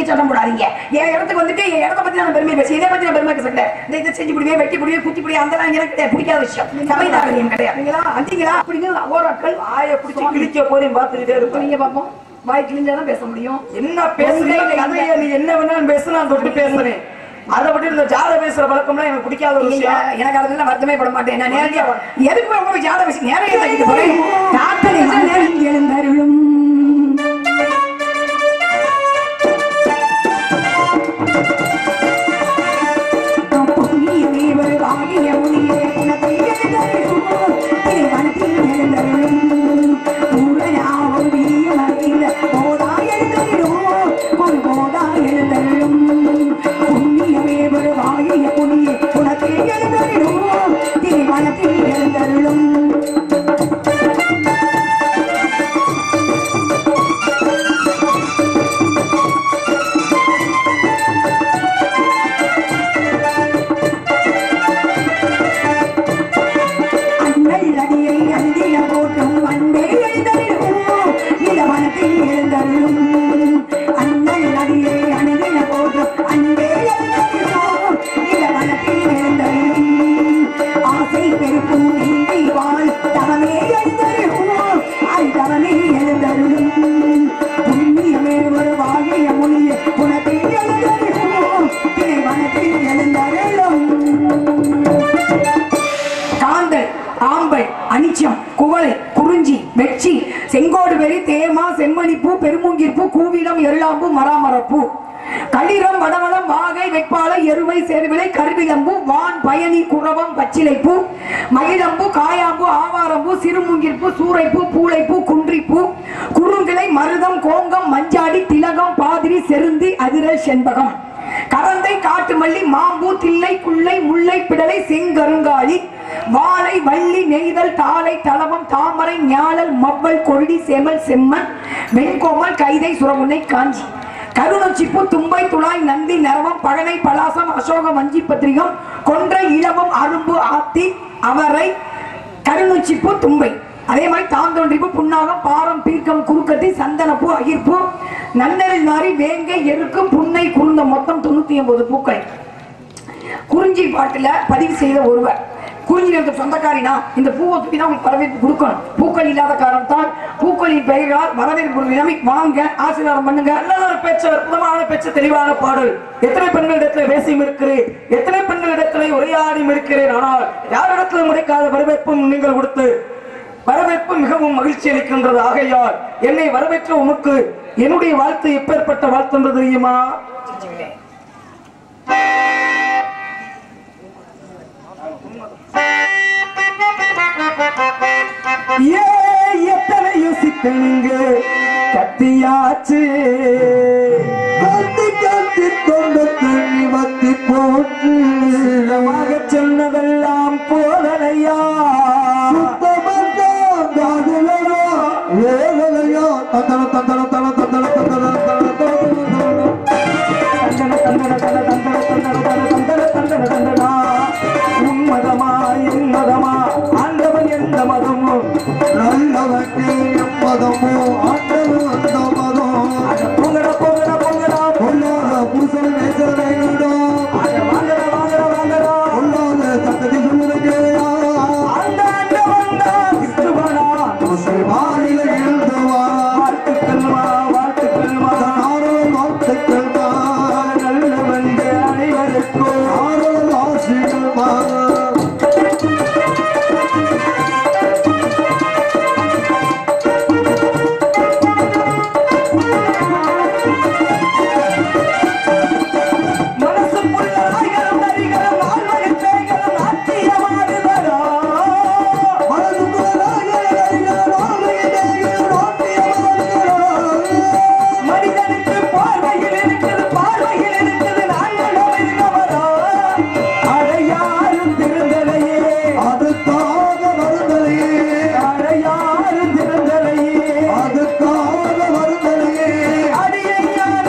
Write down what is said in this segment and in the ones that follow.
நீங்க சட்டம் போடாதீங்க என் இடத்துக்கு வந்துட்டு என் இடத்த பத்தி நான் பெருமை பேசி இதை பத்தி நான் பெருமை பேசுறேன் இந்த இதை செஞ்சு முடிவே வெட்டி முடிவே குத்தி முடியே அந்த எனக்கு கிடையாது பிடிக்காத விஷயம் சபை தாரதியம் கிடையாது அந்தீங்களா அப்படிங்கிற ஓராக்கள் ஆய பிடிச்சி கிழிக்க போதையும் பார்த்துக்கிட்டே இப்ப இருப்பேன் நீங்க பார்ப்போம் வாய் கிழிஞ்சாதான் பேச முடியும் என்ன பேசுறீங்க கதையை நீ என்ன வேணாலும் பேசு நான் தொட்டு பேசுறேன் அதை விட்டு இந்த ஜாட பேசுற பழக்கம்லாம் எனக்கு பிடிக்காத ஒரு நீங்க விஷயம் எனக்கு அதுல வருத்தமே பட மாட்டேன் நான் நேரடியா எதுக்கு போய் உங்க ஜாத விஷயம் நேரடியா தக்கிட்டு போறேன் காத்தல் என்று எழுந்தருளும் பொங்கிய நீவர் வாங்கிய முனியே உனக்கு எழுந்தருளும் திருவனத்தில் எழுந்தருளும் பூரணாவும் வீயும் அறிந்த போதா எழுந்தருளும் ஒரு போதா எழுந்தருளும் புண்ணியமே ஒரு வாங்கிய புனியே உனக்கு எழுந்தருளும் திருவனத்தில் எழுந்தருளும் அண்ணல் அடியை அந்திய போற்றும் அன்பே எழுந்தருளும் இந்த மனத்தில் எழுந்தருளும் அண்ணல் அடியை அணுகின போற்றும் அன்பே எழுந்தருளும் இந்த மனத்தில் எழுந்தருளும் ஆசை பெருக்கும் நீதி வாழ் தவமே எழுந்தருளும் அது தவமே எழுந்தருளும் புண்ணியமே ஒரு வாழிய முனிய குணத்தில் எழுந்தருளும் திரை மனத்தில் எழுந்தருளும் காந்தல் ஆம்பல் அனிச்சம் குவளை குறிஞ்சி வெச்சி செங்கோடு வெறி தேமா செம்மணிப்பூ பெருமுங்கிற்பூ கூவிடம் எருளாம்பூ மராமரப்பூ களிரம் வடவளம் வாகை வெப்பாலை எருவை சேர்விலை கருவிலம்பு வான் பயணி குரவம் பச்சிலைப்பூ மகிழம்பு காயாம்பு ஆவாரம்பூ சிறுமுங்கிற்பூ சூறைப்பூ பூளைப்பூ குன்றிப்பூ குறுங்கிளை மருதம் கோங்கம் மஞ்சாடி திலகம் பாதிரி செருந்தி அதிரல் செண்பகம் கரந்தை காட்டு மல்லி மாம்பூ தில்லை குள்ளை முல்லை பிடலை செங்கருங்காலி வாழை வள்ளி நெய்தல் தாளை தளவம் தாமரை ஞாழல் மவ்வல் கொருடி செமல் செம்மன் வெண்கோமல் கைதை சுரமுனை காஞ்சி கருணச்சிப்பு தும்பை துளாய் நந்தி நரவம் பழனை பலாசம் அசோக வஞ்சி பத்திரிகம் கொன்றை இளவம் அரும்பு ஆத்தி அவரை கருணுச்சிப்பு தும்பை அதே மாதிரி தாந்தொன்றிப்பு புன்னாகம் பாரம் பீர்க்கம் குறுக்கத்தி சந்தனப்பூ அகிர்பூ நன்னரில் நாரி வேங்கை எருக்கு புன்னை குருந்த மொத்தம் தொண்ணூத்தி ஒன்பது பூக்கள் குறிஞ்சி பாட்டுல பதிவு செய்த ஒருவர் குறிஞ்சி நிலத்து சொந்தக்காரினா இந்த பூவை தூக்கி தான் உங்களுக்கு வரவேற்பு கொடுக்கணும் பூக்கள் இல்லாத காரணத்தால் பூக்களின் பெயர்களால் வரவேற்பு நிலைமை வாங்க ஆசீர்வாதம் பண்ணுங்க நல்ல ஒரு பேச்சு அற்புதமான பேச்சு தெளிவான பாடல் எத்தனை பெண்களிடத்துல பேசியும் இருக்கிறேன் எத்தனை பெண்களிடத்துல உரையாடியும் இருக்கிறேன் ஆனால் யாரிடத்திலும் உடைக்காத வரவேற்பும் நீங்கள் கொடுத்து வரவேற்பு மிகவும் மகிழ்ச்சி அளிக்கின்றது ஆகையால் என்னை வரவேற்ற உமக்கு என்னுடைய வாழ்த்து எப்பேற்பட்ட வாழ்த்து என்று தெரியுமா ஏ எத்தனை யோசித்தனுங்க கத்தியாச்சு கத்தி கத்தி தொண்ட தண்ணி வத்தி போட்டு சுத்தமாக சொன்னதெல்லாம் போதலையா வேதனையா தந்தன தந்தன தன தந்தன தந்தன தந்தன தந்தன தந்தன தந்தன தந்தன தந்தன தந்தன தந்தன தந்தனா உன்மதமா என் மதமா ஆண்டவன் எந்த மதமோ நல்லவனுக்கு எம்மதமோ ஆண்டவன் அந்த மதம் அட போங்கடா போங்கடா போங்கடா பொல்லாத புருஷன் நேசனை விடும் அட வாங்கடா வாங்கடா வாங்கடா பொல்லாத சத்ததி சொல்லுறேன் அந்த ஆண்டவன் தான் கிறிஸ்துவனா முஸ்லிமானில இருந்தவா வாழ்த்துக்கள் மா வாழ்த்துக்கள் மா நாரோ வாழ்த்துக்கள் மா நல்லவன் அனைவருக்கும் ஆரோ ஆசிகள் மா மனசுக்குள்ள ஆயிரம் நரிகளும் ஆழ்வகை பேய்களும் நாட்டியமாடுதடா. மனசுக்குள்ள ஆயிரம் நரிகளும் ஆழ்வகை பேய்களும் நாட்டியமாடுதடா. மனிதனுக்கு பார்வையில் இருக்குது பார்வையில் இருக்குது நாயகம் இருக்கவரா அடையாரும் திருந்தலையே அதுக்காக வருந்தலையே அடையாரும் திருந்தலையே அதுக்காக வருந்தலையே அடியை யார்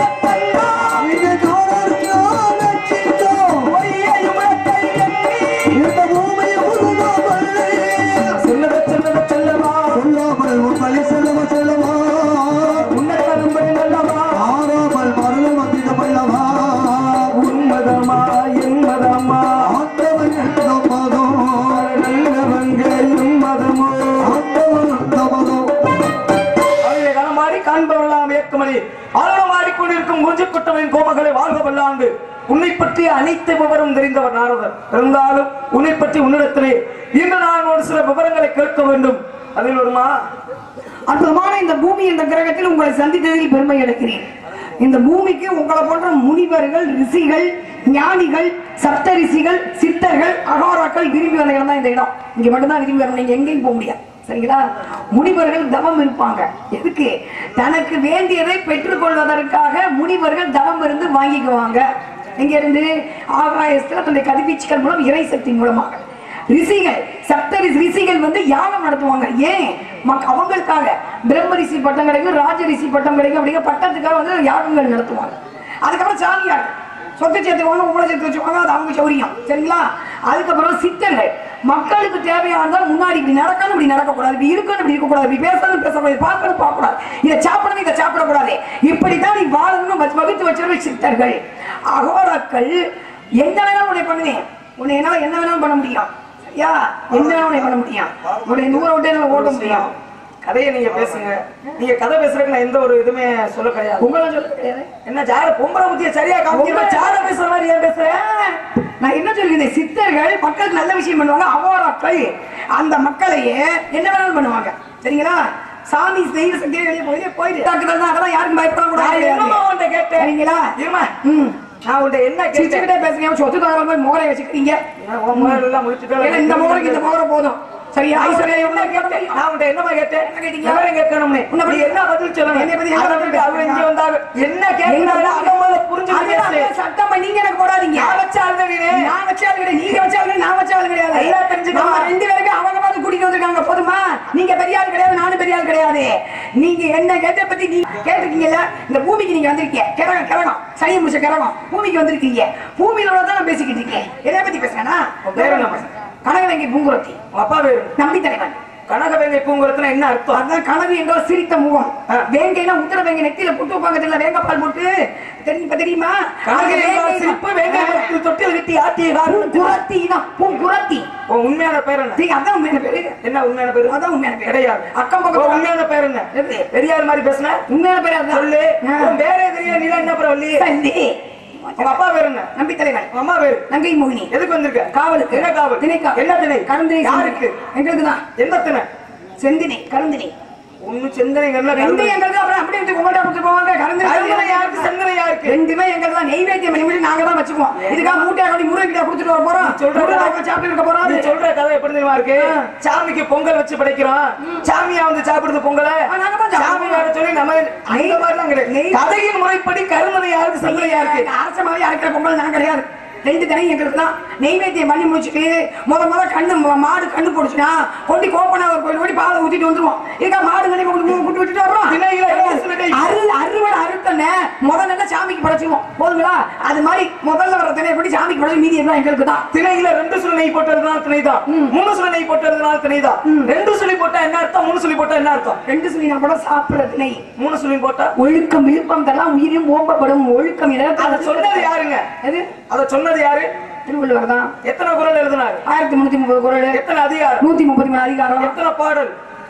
ஆழம் ஆடிக்கொண்டிருக்கும் குறிஞ்சி குட்டவனின் கோமகளை வாழ்க வல்லாண்டு உன்னை பற்றி அனைத்து விவரம் தெரிந்தவர் நாரதர் இருந்தாலும் உன்னை பற்றி உன்னிடத்திலே இன்று நான் ஒரு சில விவரங்களை கேட்க வேண்டும் அதில் வருமா அற்புதமான இந்த பூமி என்ற கிரகத்தில் உங்களை சந்தித்ததில் பெருமை அடைக்கிறேன் இந்த பூமிக்கு உங்களை போன்ற முனிவர்கள் ரிஷிகள் ஞானிகள் சப்த ரிஷிகள் சித்தர்கள் அகோராக்கள் விரும்பி வந்த இடம் தான் இந்த இடம் இங்க மட்டும்தான் விரும்பி வரணும் நீங்க எங்கேயும் போக முடியாது சரிங்களா முனிவர்கள் தவம் இருப்பாங்க எதுக்கு தனக்கு வேண்டியதை பெற்றுக்கொள்வதற்காக முனிவர்கள் தவம் இருந்து வாங்கிக்குவாங்க எங்க இருந்து ஆகாயத்துல தன்னுடைய கதிர்வீச்சுகள் மூலம் இறை சக்தி மூலமாக ரிஷிகள் சப்த ரிஷி- ரிஷிகள் வந்து யாகம் நடத்துவாங்க ஏன் மக்- அவங்களுக்காக பிரம்ம ரிஷி பட்டம் கிடைக்கும் ராஜ ரிஷி பட்டம் கிடைக்கும் அப்படிங்கிற பட்டத்துக்காக வந்து யாகங்கள் நடத்துவாங்க அதுக்கப்புறம் சாமியார் சொத்து சேர்த்துவாங்க உங்களை சேர்த்து வச்சுவாங்க அது அவங்க சௌரியம் சரிங்களா அதுக்கப்புறம் சித்தர்கள் மக்களுக்கு தேவையானதால் முன்னாடி இப்படி நடக்கணும் இப்படி நடக்கக்கூடாது இப்படி இருக்கணும் இப்படி இருக்கக்கூடாது இப்படி பேசணும் பேசக்கூடாது பார்க்கணும் பார்க்கக்கூடாது இதை சாப்பிடணும் இதை சாப்பிடக்கூடாது இப்படித்தான் நீ வாழணும்னு வச்சு- வகுத்து வச்சிருக்க சித்தர்கள் அகோராக்கள் என்ன வேணாலும் உன்னை பண்ணுவேன் உன்னை என்னால என்ன வேணாலும் பண்ண முடியும் சரியா என்ன வேணாலும் உன்னை பண்ண முடியும் உன்னை நூற விட்டு என்னால ஓட்ட முடியும் கதையை நீங்க பேசுங்க நீங்க கதை பேசுறதுக்கு நான் எந்த ஒரு இதுவுமே சொல்ல கிடையாது உங்களை சொல்ல கிடையாது என்ன ஜார பொம்பளை புத்திய சரியா காமிக்கிற உங்க- ஜார பேசுற மாதிரி ஏன் பேசுற நான் என்ன சொல்கிறேன் சித்தர்கள் மக்களுக்கு நல்ல விஷயம் பண்ணுவாங்க அவோராக்கள் அந்த மக்களையே என்ன வேணாலும் பண்ணுவாங்க சரிங்களா சாமி தெய்வ சக்தியே வெளியே போய் போயிட்டு தாக்குதல் தான் அதெல்லாம் யாருக்கும் பயப்பட நான் என்னமா கூடாது உன்கிட்ட கேட்டேன் சரிங்களா இருமா ம் நான் உன்கிட்ட என்ன கேட்டேன் சிரிச்சுக்கிட்டே பேசுறீங்க சொத்து தகவல் போய் முகரை வச்சுக்கிறீங்க உன் முகரை எல்லாம் முடிச்சுட்டு ஏன்னா இந்த முகரைக்கு இந்த முகரை போதும் சரியா ஐஸ்வர்யா என்ன எவ்வளவு கேட்டேன் கேட்டேன் நான் உன்கிட்ட என்னமா கேட்டேன் என்ன கேட்டீங்க? விவரம் கேட்கணும்னே உன்னை நீ என்ன பதில் சொல்லணும் என்னை பத்தி என்ன அதை பதில் விட்டு அவங்க இங்க பேசுறீங்க? வந்தாங்க என்ன எங்க கேட்கறாங்க அதை முதல்ல புரிஞ்சுக்கிட்டு அதுதான் பேசு. அந்த சட்டமா நீங்க எனக்கு போடாதீங்க நான் வச்ச ஆளுதான் நீனு. நான் வச்ச ஆளு கிடையாது நீங்க வச்ச ஆளு கிடையாது, நான் வச்ச ஆளு கிடையாது எல்லாம் தெரிஞ்சுக்கணும். நம்ம ரெண்டு பேருக்கு அவங்க பார்த்து கூட்டிட்டு வந்திருக்காங்க போதுமா நீங்க பெரிய ஆள் கிடையாது நானும் பெரிய ஆள் கிடையாது நீங்க என்ன கேட்ட பத்தி நீங்க கேட்டிருக்கீங்கல்ல இந்த பூமிக்கு நீங்க வந்திருக்கீங்க கிரகம் கிரகம் சனி முடிச்ச கிரகம் பூமிக்கு வந்திருக்கீங்க பூமியில தான் நான் பேசிக்கிட்டு இருக்கேன் எதை பத்தி பேசுறேன்னா உன் பேர் என்ன? கனகலங்கி பூங்குரத்தி உங்க அப்பா பேரு நம்பி தலைவன் கனகவேங்கை பூங்குறதுனா என்ன அர்த்தம் அதான் கனவு என்றோ சிரித்த முகம் ஆ. வேங்கைனா உத்தர வேங்கை நெத்தியில புட்டு வைப்பாங்க தெரியல வேங்கப்பால் போட்டு தெரியும் இப்ப தெரியுமா கனகை அது என்றால் வேங்கை சிரிப்பு தான். வேங்கை மரத்தில் தொட்டில் கட்டி ஆட்டிய காரணம் பூங்குரத்தி தான் பூங்குரத்தி உன் உண்மையான பேர் என்ன நீங்க அதான் உண்மையான பேரு என்ன உண்மையான பேரு அதான் உண்மையான பேரு கிடையாது அக்கம் உன் பக்கம் உண்மையான பேர் என்ன எப்படி? பெரியார் மாதிரி பேசுன உண்மையான பேரு அதான் சொல்லு ஆ. உன் பேரே தெரியும் நீ என்ன அப்புறம் வள்ளி சந்தி. உங்க அப்பா பேர் என்ன நம்பி தலைவன் உங்க அம்மா பேரு நங்கை மோகினி எதுக்கு வந்திருக்க காவலுக்கு என்ன காவல் திணைக்கா என்ன திணை கருந்தினை யாருக்கு எங்களுக்கு தான் எந்த திணை செந்தினை கருந்தினை ஒண்ணு செந்தனைகள்ல ரெண்டு எங்களுக்கு அப்புறம் அப்படியே எடுத்து உங்கள்ட்ட கொடுத்து போவாங்க கருந்தனை கருந்தினை யாருக்கு செந்தனை யாருக்கு ரெண்டுமே எங்களுக்கு தான் நெய்வேத்தியம் பண்ணி முடிச்சு நாங்க தான் வச்சுக்குவோம் இதுக்காக மூட்டையை கொண்டு முருகன் கிட்ட கொடுத்துட்டு வர போறோம் சொல்ற முருகன் வாய்க்கு சாப்பிட்டு இருக்க போறோம் நீ சொல்ற கதை எப்படி தெரியுமா இருக்கு சாமிக்கு பொங்கல் வச்சு படைக்கிறோம் சாமியா வந்து சாப்பிடுறது பொங்கலை ஆ, நாங்க தான் சாப்பிடுவோம். சாமி வேற சொல்லி நம்ம அந்த மாதிரிலாம் கிடையாது நெய்- கதையின் முறைப்படி கருமனை யாருக்கு செந்தனை யாருக்கு அரசமாவே அரைக்கிற பொங்கல் நான் கிடையாது ரெண்டு தினம் எங்களுக்கு தான் நெய்வேத்தியம் பண்ணி முடிச்சுட்டு முத முத கண்ணு ம- மாடு கண்ணு போடுச்சுன்னா கொண்டு கோப்பனாவர் கோயில் ஓடி பாலை ஊத்திட்டு வந்துருவோம் இதுக்கா மாடு கண்ணி கொண்டு கூட்டு விட்டுட்டு வர்றோம் திணையில ரெண்டு சில டை. அரு அறுவடை அறுத்தன முதல்ல என்ன சாமிக்கு படைச்சுவோம் போதுங்களா அது மாதிரி முதல்ல வர திணையை படி சாமிக்கு படைச்சு மீதி எல்லாம் எங்களுக்கு தான் திணையில ரெண்டு சுழி நெய் போட்டதுனால திணைதான் மூணு சுழி நெய் போட்டதுனால திணைதான் ரெண்டு சுழி போட்டா என்ன அர்த்தம் மூணு சுழி போட்டா என்ன அர்த்தம் ரெண்டு சொல்லி நான் கூட சாப்பிடுற திணை மூணு சுழி போட்டா ஒழுக்கம் விழுப்பம் தரலாம் உயிரும் ஓம்பப்படும் ஒழுக்கம் அத சொன்னது யாருங்க எது அத சொன்னது யாரு திருவள்ளுவர் தான் எத்தனை குரல் எழுதினாரு ஆயிரத்தி முன்னூத்தி முப்பது குரல் எத்தனை அதிகாரம் நூத்தி முப்பத்தி மூணு அதிகாரம் எத்தனை பாடல்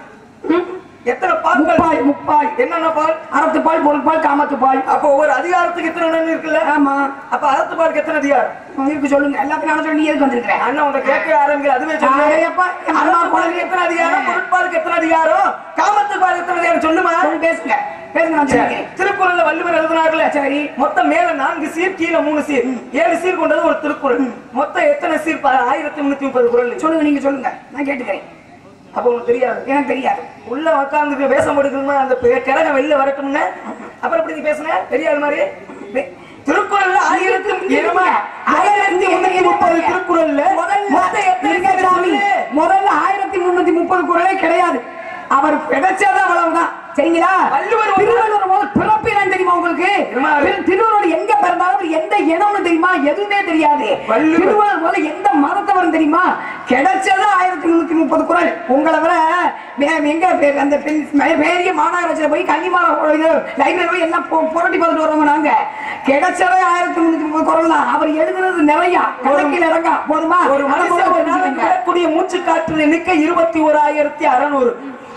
ம்? எத்தனை பாடல் முப்பால் முப்பால் என்னென்ன பால் அறத்துப்பால் பொருட்பால் காமத்துப்பால் அப்போ ஒவ்வொரு அதிகாரத்துக்கு எத்தனை எண்ணம் இருக்குல்ல ஆமா அப்ப அறத்து பாலுக்கு எத்தனை அதிகாரம் இருக்கு சொல்லுங்க எல்லாத்தையும் நான் சொல்லி நீ எதுக்கு வந்திருக்கிறேன் அண்ணன் உன்னை கேட்க ஆரம்பிக்கல அதுவே சொல்லு அடையப்பா, என் அம்மா அறத்துப்பாலுக்கு எத்தனை அதிகாரம் பொருட்பாலுக்கு எத்தனை அதிகாரம் காமத்து பாலுக்கு எத்தனை அதிகாரம் சொல்லுமா சொல்லி பேசுங்க பேசுங்க நான் சொல்லிக்கிறேன் திருக்குறள்ல வள்ளுவர் எழுதினார்ல சரி மொத்தம் மேல நான்கு சீர் கீழே மூணு சீர் ஏழு சீர் கொண்டது ஒரு திருக்குறள் மொத்தம் எத்தனை சீர் பா- ஆயிரத்தி முன்னூத்தி முப்பது குரல் சொல்லுங்க நீங்க சொல்லுங்க நான் கேட்டுக்கிறேன் அப்ப உனக்கு தெரியாது எனக்கு தெரியாது உள்ள உட்கார்ந்து பேச முடியுமா அந்த பெ- கிழங்க வெளில வரட்டும்னு அப்புறம் எப்படி நீ பேசுன பெரிய ஆள் மாதிரி பெ- திருக்குறள்ல ஆயிரத்தி இருமா ஆயிரத்தி முன்னூத்தி முப்பது திருக்குறள்ல முதல்ல மொத்தம் எத்தனை இருங்க சீர் சாமி. சொல்லு? முதல்ல ஆயிரத்தி முன்னூத்தி முப்பது குரலே கிடையாது அவர் கிடைச்சது அவ்வளவுதான் சரிங்களா வள்ளுவர் ஒரு- திருவள்ளுவர் முதல் பிறப்பு என்னன்னு தெரியுமா உங்களுக்கு தெரியுமா? திரு- திருவள்ளுவர் எங்க பிறந்தாலும் அவர் எந்த இனம்னு தெரியுமா எதுவுமே தெரியாது வள்ளுவர். திருவள்ளுவர் முதல்ல எந்த மதத்தவரும் தெரியுமா கிடைச்சது ஆயிரத்தி முன்னூத்தி முப்பது குரல் உங்களை விட வே- எங்க பே- அந்த பெண் மே- பெரிய மாநகராட்சியில போய் கன்னிமார லைப்ரரி போய் எல்லாம் பொ- புரட்டி பார்த்துட்டு வருவாங்க நாங்க கிடைச்சதே ஆயிரத்தி முன்னூத்தி முப்பது குரல் தான் அவர் எழுதுனது நிறைய கணக்கில் இறங்கா போதுமா ஒரு அதை முதல்ல மனுஷன் தெரிஞ்சுக்கங்க. விடக்கூடிய மூச்சு காற்று எண்ணிக்கை இருபத்தி ஓராயிரத்தி அறுநூறு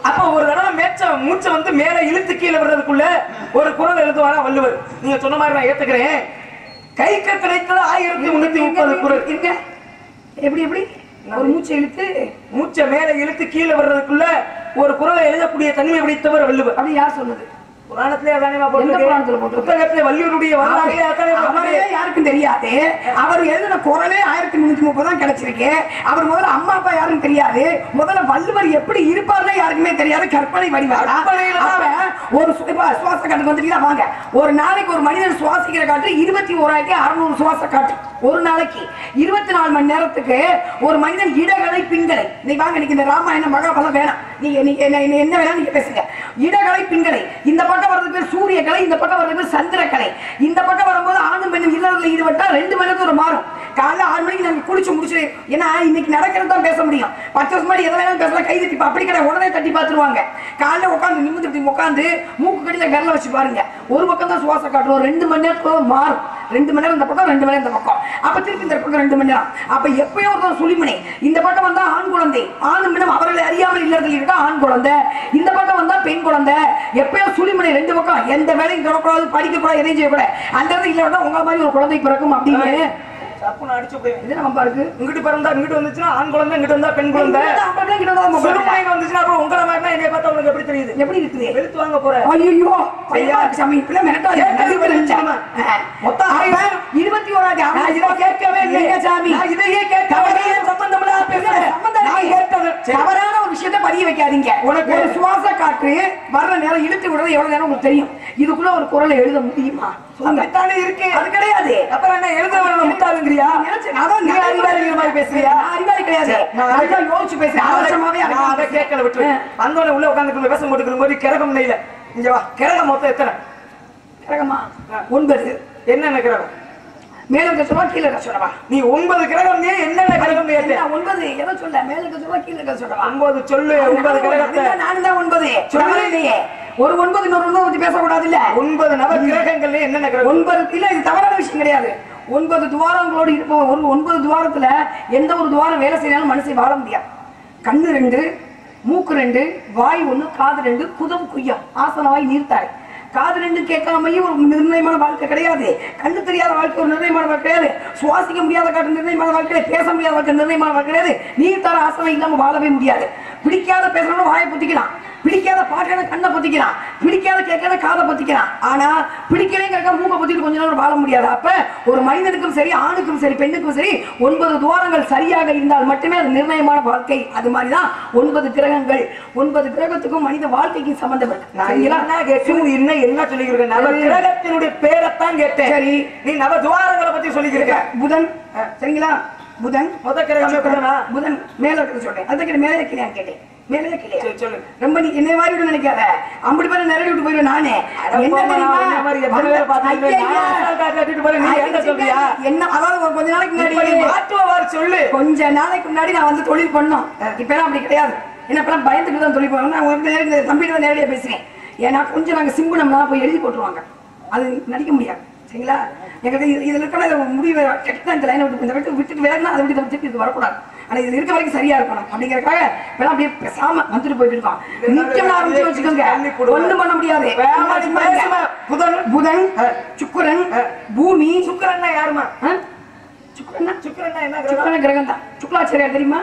அப்ப ஒரு தடவை மேச்ச மூச்சை வந்து மேல இழுத்து கீழே விடுறதுக்குள்ள ஒரு குரல் எழுதுவாரா வள்ளுவர் நீங்க சொன்ன மாதிரி நான் ஏத்துக்கிறேன் கைக்கு கிடைத்தது ஆயிரத்தி முன்னூத்தி முப்பது குரல் இருங்க எப்படி எப்படி ஒரு மூச்சை இழுத்து மூச்சை மேல இழுத்து கீழே விடுறதுக்குள்ள ஒரு குரலை எழுதக்கூடிய தன்மை பிடித்தவர் வள்ளுவர் அப்படி யார் சொன்னது புராணத்திலே அதானே எந்த புராணத்துல போட்டிருக்கு? புத்தகத்திலே வள்ளுவருடைய வரலாறுலே அதானே அவரே போட்டிருக்கு. யாருக்கும் தெரியாது அவர் எழுதின குரலே ஆயிரத்தி முன்னூத்தி முப்பது தான் கிடைச்சிருக்கு அவர் முதல்ல அம்மா அப்பா யாருக்கும் தெரியாது முதல்ல வள்ளுவர் எப்படி இருப்பார்னு யாருக்குமே தெரியாது கற்பனை வடிவாரா கற்பனையில தான். அப்ப ஒரு சு- இப்ப சுவாச காட்டுக்கு வந்துட்டீங்கன்னா வாங்க ஒரு நாளைக்கு ஒரு மனிதன் சுவாசிக்கிற காற்று இருபத்தி ஓராயிரத்தி அறுநூறு சுவாச காற்று ஒரு நாளைக்கு இருபத்தி நாலு மணி நேரத்துக்கு ஒரு மனிதன் இடகலை பின்கலை நீ வாங்க இன்னைக்கு இந்த ராமாயணம் மகாபலம் வேணாம் நீங்க நீங்க என்ன என்ன- என்ன வேணா நீங்க பேசுங்க இடகலை பின்கலை இந்த பக்கம் வர்றதுக்கு பேர் சூரிய கலை இந்த பக்கம் வர்றதுக்கு பேர் சந்திர கலை இந்த பக்கம் வரும்போது ஆணும் பெண்ணும் இல்லறதுல ஈடுபட்டா ரெண்டு மணி நேரத்துல ஒரு மாறும் காலைல ஆறு மணிக்கு நாங்க குளிச்சு முடிச்சு ஏன்னா இன்னைக்கு நடக்கிறது தான் பேச முடியும் பத்து வருஷம் முன்னாடி எதை வேணாலும் பேசலாம் கை தட்டி அப்படி கிடையாது உடனே தட்டி பார்த்துருவாங்க காலைல உட்காந்து நிமிந்து இப்படி உட்காந்து மூக்கு கடியில விரல வச்சு பாருங்க ஒரு பக்கம் தான் சுவாசம் காட்டுவோம் ரெண்டு மணி நேரத்துக்கு மாறும் ரெண்டு மணி நேரம் இந்த பக்கம் ரெண்டு மணி நேரம் இந்த பக்கம் அப்ப திருப்பி இந்த பக்கம் ரெண்டு மணி நேரம் அப்ப எப்பயோ ஒரு சுழிமணி இந்த பக்கம் வந்தா ஆண் குழந்தை ஆணும் பெண்ணும் அவர்களை அறியாமல் இல்லறதுல இருக்கா ஆண் குழந்தை இந்த பக்கம் வந்தா பெண் குழந்தை எப்பயோ சுழிமணி ரெண்டு பக்கம் எந்த வேலையும் தொடக்கூடாது படிக்க கூடாது எதையும் செய்யக்கூடாது அந்த இடத்துல இல்ல உங்க மாதிரி ஒரு குழந்தை பிறக்கும் அப்படின்னு சப்புன்னு அடிச்சு போய் இது நம்ம இருக்கு இங்கிட்டு பிறந்தா இங்கிட்டு வந்துச்சுன்னா ஆண் குழந்தை இங்கிட்டு வந்தா பெண் குழந்தை அப்படியே கிட்ட வந்து உட்காருங்க. சுருமாயின் வந்துச்சுன்னா அப்புறம் உங்களை மாதிரினா என்னைய பார்த்தா உனக்கு எப்படி தெரியுது எப்படி இருக்குது வெளுத்து வாங்க போற ஐயோ ஐயா சாமி இப்படி மிரட்டாதீங்க. கேட்கவே இல்லை, நிச்சயமா. மொத்தம் ஆயிரம் இருபத்தி ஓராயிரத்தி நான் அறுநூறு இதை கேட்கவே இல்லை இல்லைங்க சாமி நான் இதையே கேட்கவே தவறான இல்லை. சம்பந்தம் இல்லாத பேசுறேன். சம்பந்தம் நான் இருக்கு. கேட்டது. சரி. தவறான ஒரு விஷயத்தை பதிய வைக்காதீங்க உனக்கு- ஒரு சுவாச காற்று வர்ற நேரம் இழுத்து விடுறது எவ்வளவு நேரம் உங்களுக்கு தெரியும் இதுக்குள்ள ஒரு குரலை எழுத முடியுமா சொல்லுங்க அப்படித்தானே இருக்கு அது கிடையாது அப்புறம் என்ன எழுத வேணும் முட்டாளுங்கிறியா நினைச்சேன். அதான் நீ நான் அறிவாளிங்கிற மாதிரி பேசுறியா நான் அறிவாளி கிடையாது சரி, நான் அதை- நல்லா யோசிச்சு பேசுறேன் நான் அதை- அவசரமாவே நான் அதை அதை கேட்கல விட்டு ஆ. வந்தோடனே உள்ள உட்காந்துட்டு பேச போட்டுக்கிற போது கிரகம் நெய்ல இங்க வா கிரகம் மொத்தம் எத்தனை கிரகமா ஒன்பது என்னென்ன கிரகம் மேல இருக்க சொல்லவா கீழே இருக்க சொல்லவா நீ ஒன்பது கிரகம் நீ என்னென்ன கிரகம் கேட்ட என்ன ஒன்பது எதை சொல்ல மேல இருக்க சொல்லவா கீழே இருக்க சொல்லவா ஒன்பது சொல்லு ஒன்பது கிரகத்தை அதுதான் நானும் தான் ஒன்பது சொல்லு. சொல்லவே இல்லையே ஒரு ஒன்பது இன்னொரு ஒன்பது பத்தி பேசக்கூடாது இல்ல ஒன்பது நவ கிரகங்கள்ல என்னென்ன கிரகம் ஒன்பது இல்ல இது தவறான விஷயம் கிடையாது ஒன்பது துவாரங்களோடு இருப்போம் ஒரு ஒன்பது துவாரத்துல எந்த ஒரு துவாரம் வேலை செய்யறாலும் மனுஷன் வாழ முடியாது கண்ணு ரெண்டு மூக்கு ரெண்டு வாய் ஒண்ணு காது ரெண்டு குதம் குய்யா ஆசனவாய் நீர்த்தாய் காது ரெண்டு கேட்காமையும் ஒரு நிர்ணயமான வாழ்க்கை கிடையாது கண்ணு தெரியாத வாழ்க்கை ஒரு நிர்ணயமான வாழ்க்கை கிடையாது சுவாசிக்க முடியாத காட்டு நிர்ணயமான வாழ்க்கை கிடையாது பேச முடியாத வாழ்க்கை நிர்ணயமான வாழ்க்கை கிடையாது நீர் தர ஆசனம் இல்லாம வாழவே முடியாது பிடிக்காத பேசணும் வாயை புத்திக்கலாம் பிடிக்காத பாட்டான கண்ணை பொத்திக்கிறான் பிடிக்காத கேட்காத காதை பொத்திக்கிறான் ஆனா பிடிக்கலைங்கிறக்க மூக்க பொத்திட்டு கொஞ்ச நேரம் வாழ முடியாது அப்ப ஒரு மனிதனுக்கும் சரி ஆணுக்கும் சரி பெண்ணுக்கும் சரி ஒன்பது துவாரங்கள் சரியாக இருந்தால் மட்டுமே அது நிர்ணயமான வாழ்க்கை அது மாதிரிதான் ஒன்பது கிரகங்கள் ஒன்பது கிரகத்துக்கும் மனித வாழ்க்கைக்கும் சம்பந்தப்பட்ட நான் சரிங்களா? என்ன கேட்கும் இன்னும் என்ன சொல்லிக்கிறேன் நவ கிரகத்தினுடைய பேரைத்தான் கேட்டேன் சரி. நீ நவ துவாரங்களை பத்தி சொல்லிக்கிறீங்க புதன் சரிங்களா புதன் முத கிரகமே புதனா புதன் மேல இருக்கிறது சொல்றேன் அதுக்கு மேலே கிளியான்னு கேட்டேன் மேலே கிளியா சரி, சொல்லு ரொம்ப நீ என்னை மாதிரி விட நினைக்காத அப்படி பேர நிறைய விட்டு போயிடுவேன் நானே என்ன போம்மா, நான் தெரியுமா? உன்னை மாதிரி எத்தனை பேரை பார்த்திருக்கேன். ஐயா, நான் அசால்ட்டா கட்டிட்டு போறேன். நீ என்ன சொல்றியா? என்ன அதாவது ஒரு கொஞ்ச நாளைக்கு இப்ப நீ முன்னாடி மாற்றுவாரு சொல்லு கொஞ்ச நாளைக்கு முன்னாடி நான் வந்து தொழில் பண்ணோம் இப்ப எல்லாம் அப்படி கிடையாது என்ன இப்ப பயந்துட்டு தான் தொழில் பண்ணணும் நான் உங்களுக்கு நேரடி- இந்த தம்பிட்டு தான் நேரடியா பேசுறேன் ஏன்னா கொஞ்சம் நாங்க சிம்புனம்னா போய் எழுதி போட்டுருவாங்க அது நடிக்க முடியாது சரிங்களா எங்களுக்கு இது- இதுல இருக்கிற முடிவு கெட்ட இந்த லைனை விட்டு இந்த விட்டு விட்டுட்டு வேறனா அதை விட்டு திருப்பி இது வரக்கூடாது ஆனா இது இருக்க வரைக்கும் சரியா இருக்கணும் அப்படிங்கறக்காக இப்பெல்லாம் அப்படியே பேசாம வந்துட்டு போயிட்டு இருக்கோம் நிச்சயம் ஆரம்பிச்சு வச்சுக்கோங்க தள்ளி போடுவேன். ஒண்ணும் பண்ண முடியாது வேகமா நீ பேசுமா? புதன் புதன் சுக்கிரன் பூமி சுக்கிரன்னா யாருமா ஆ? சுக்கிரன்னா சுக்கிரன்னா என்ன கிரகம் சுக்கிரன கிரகம் தான் சுக்லாச்சாரியா தெரியுமா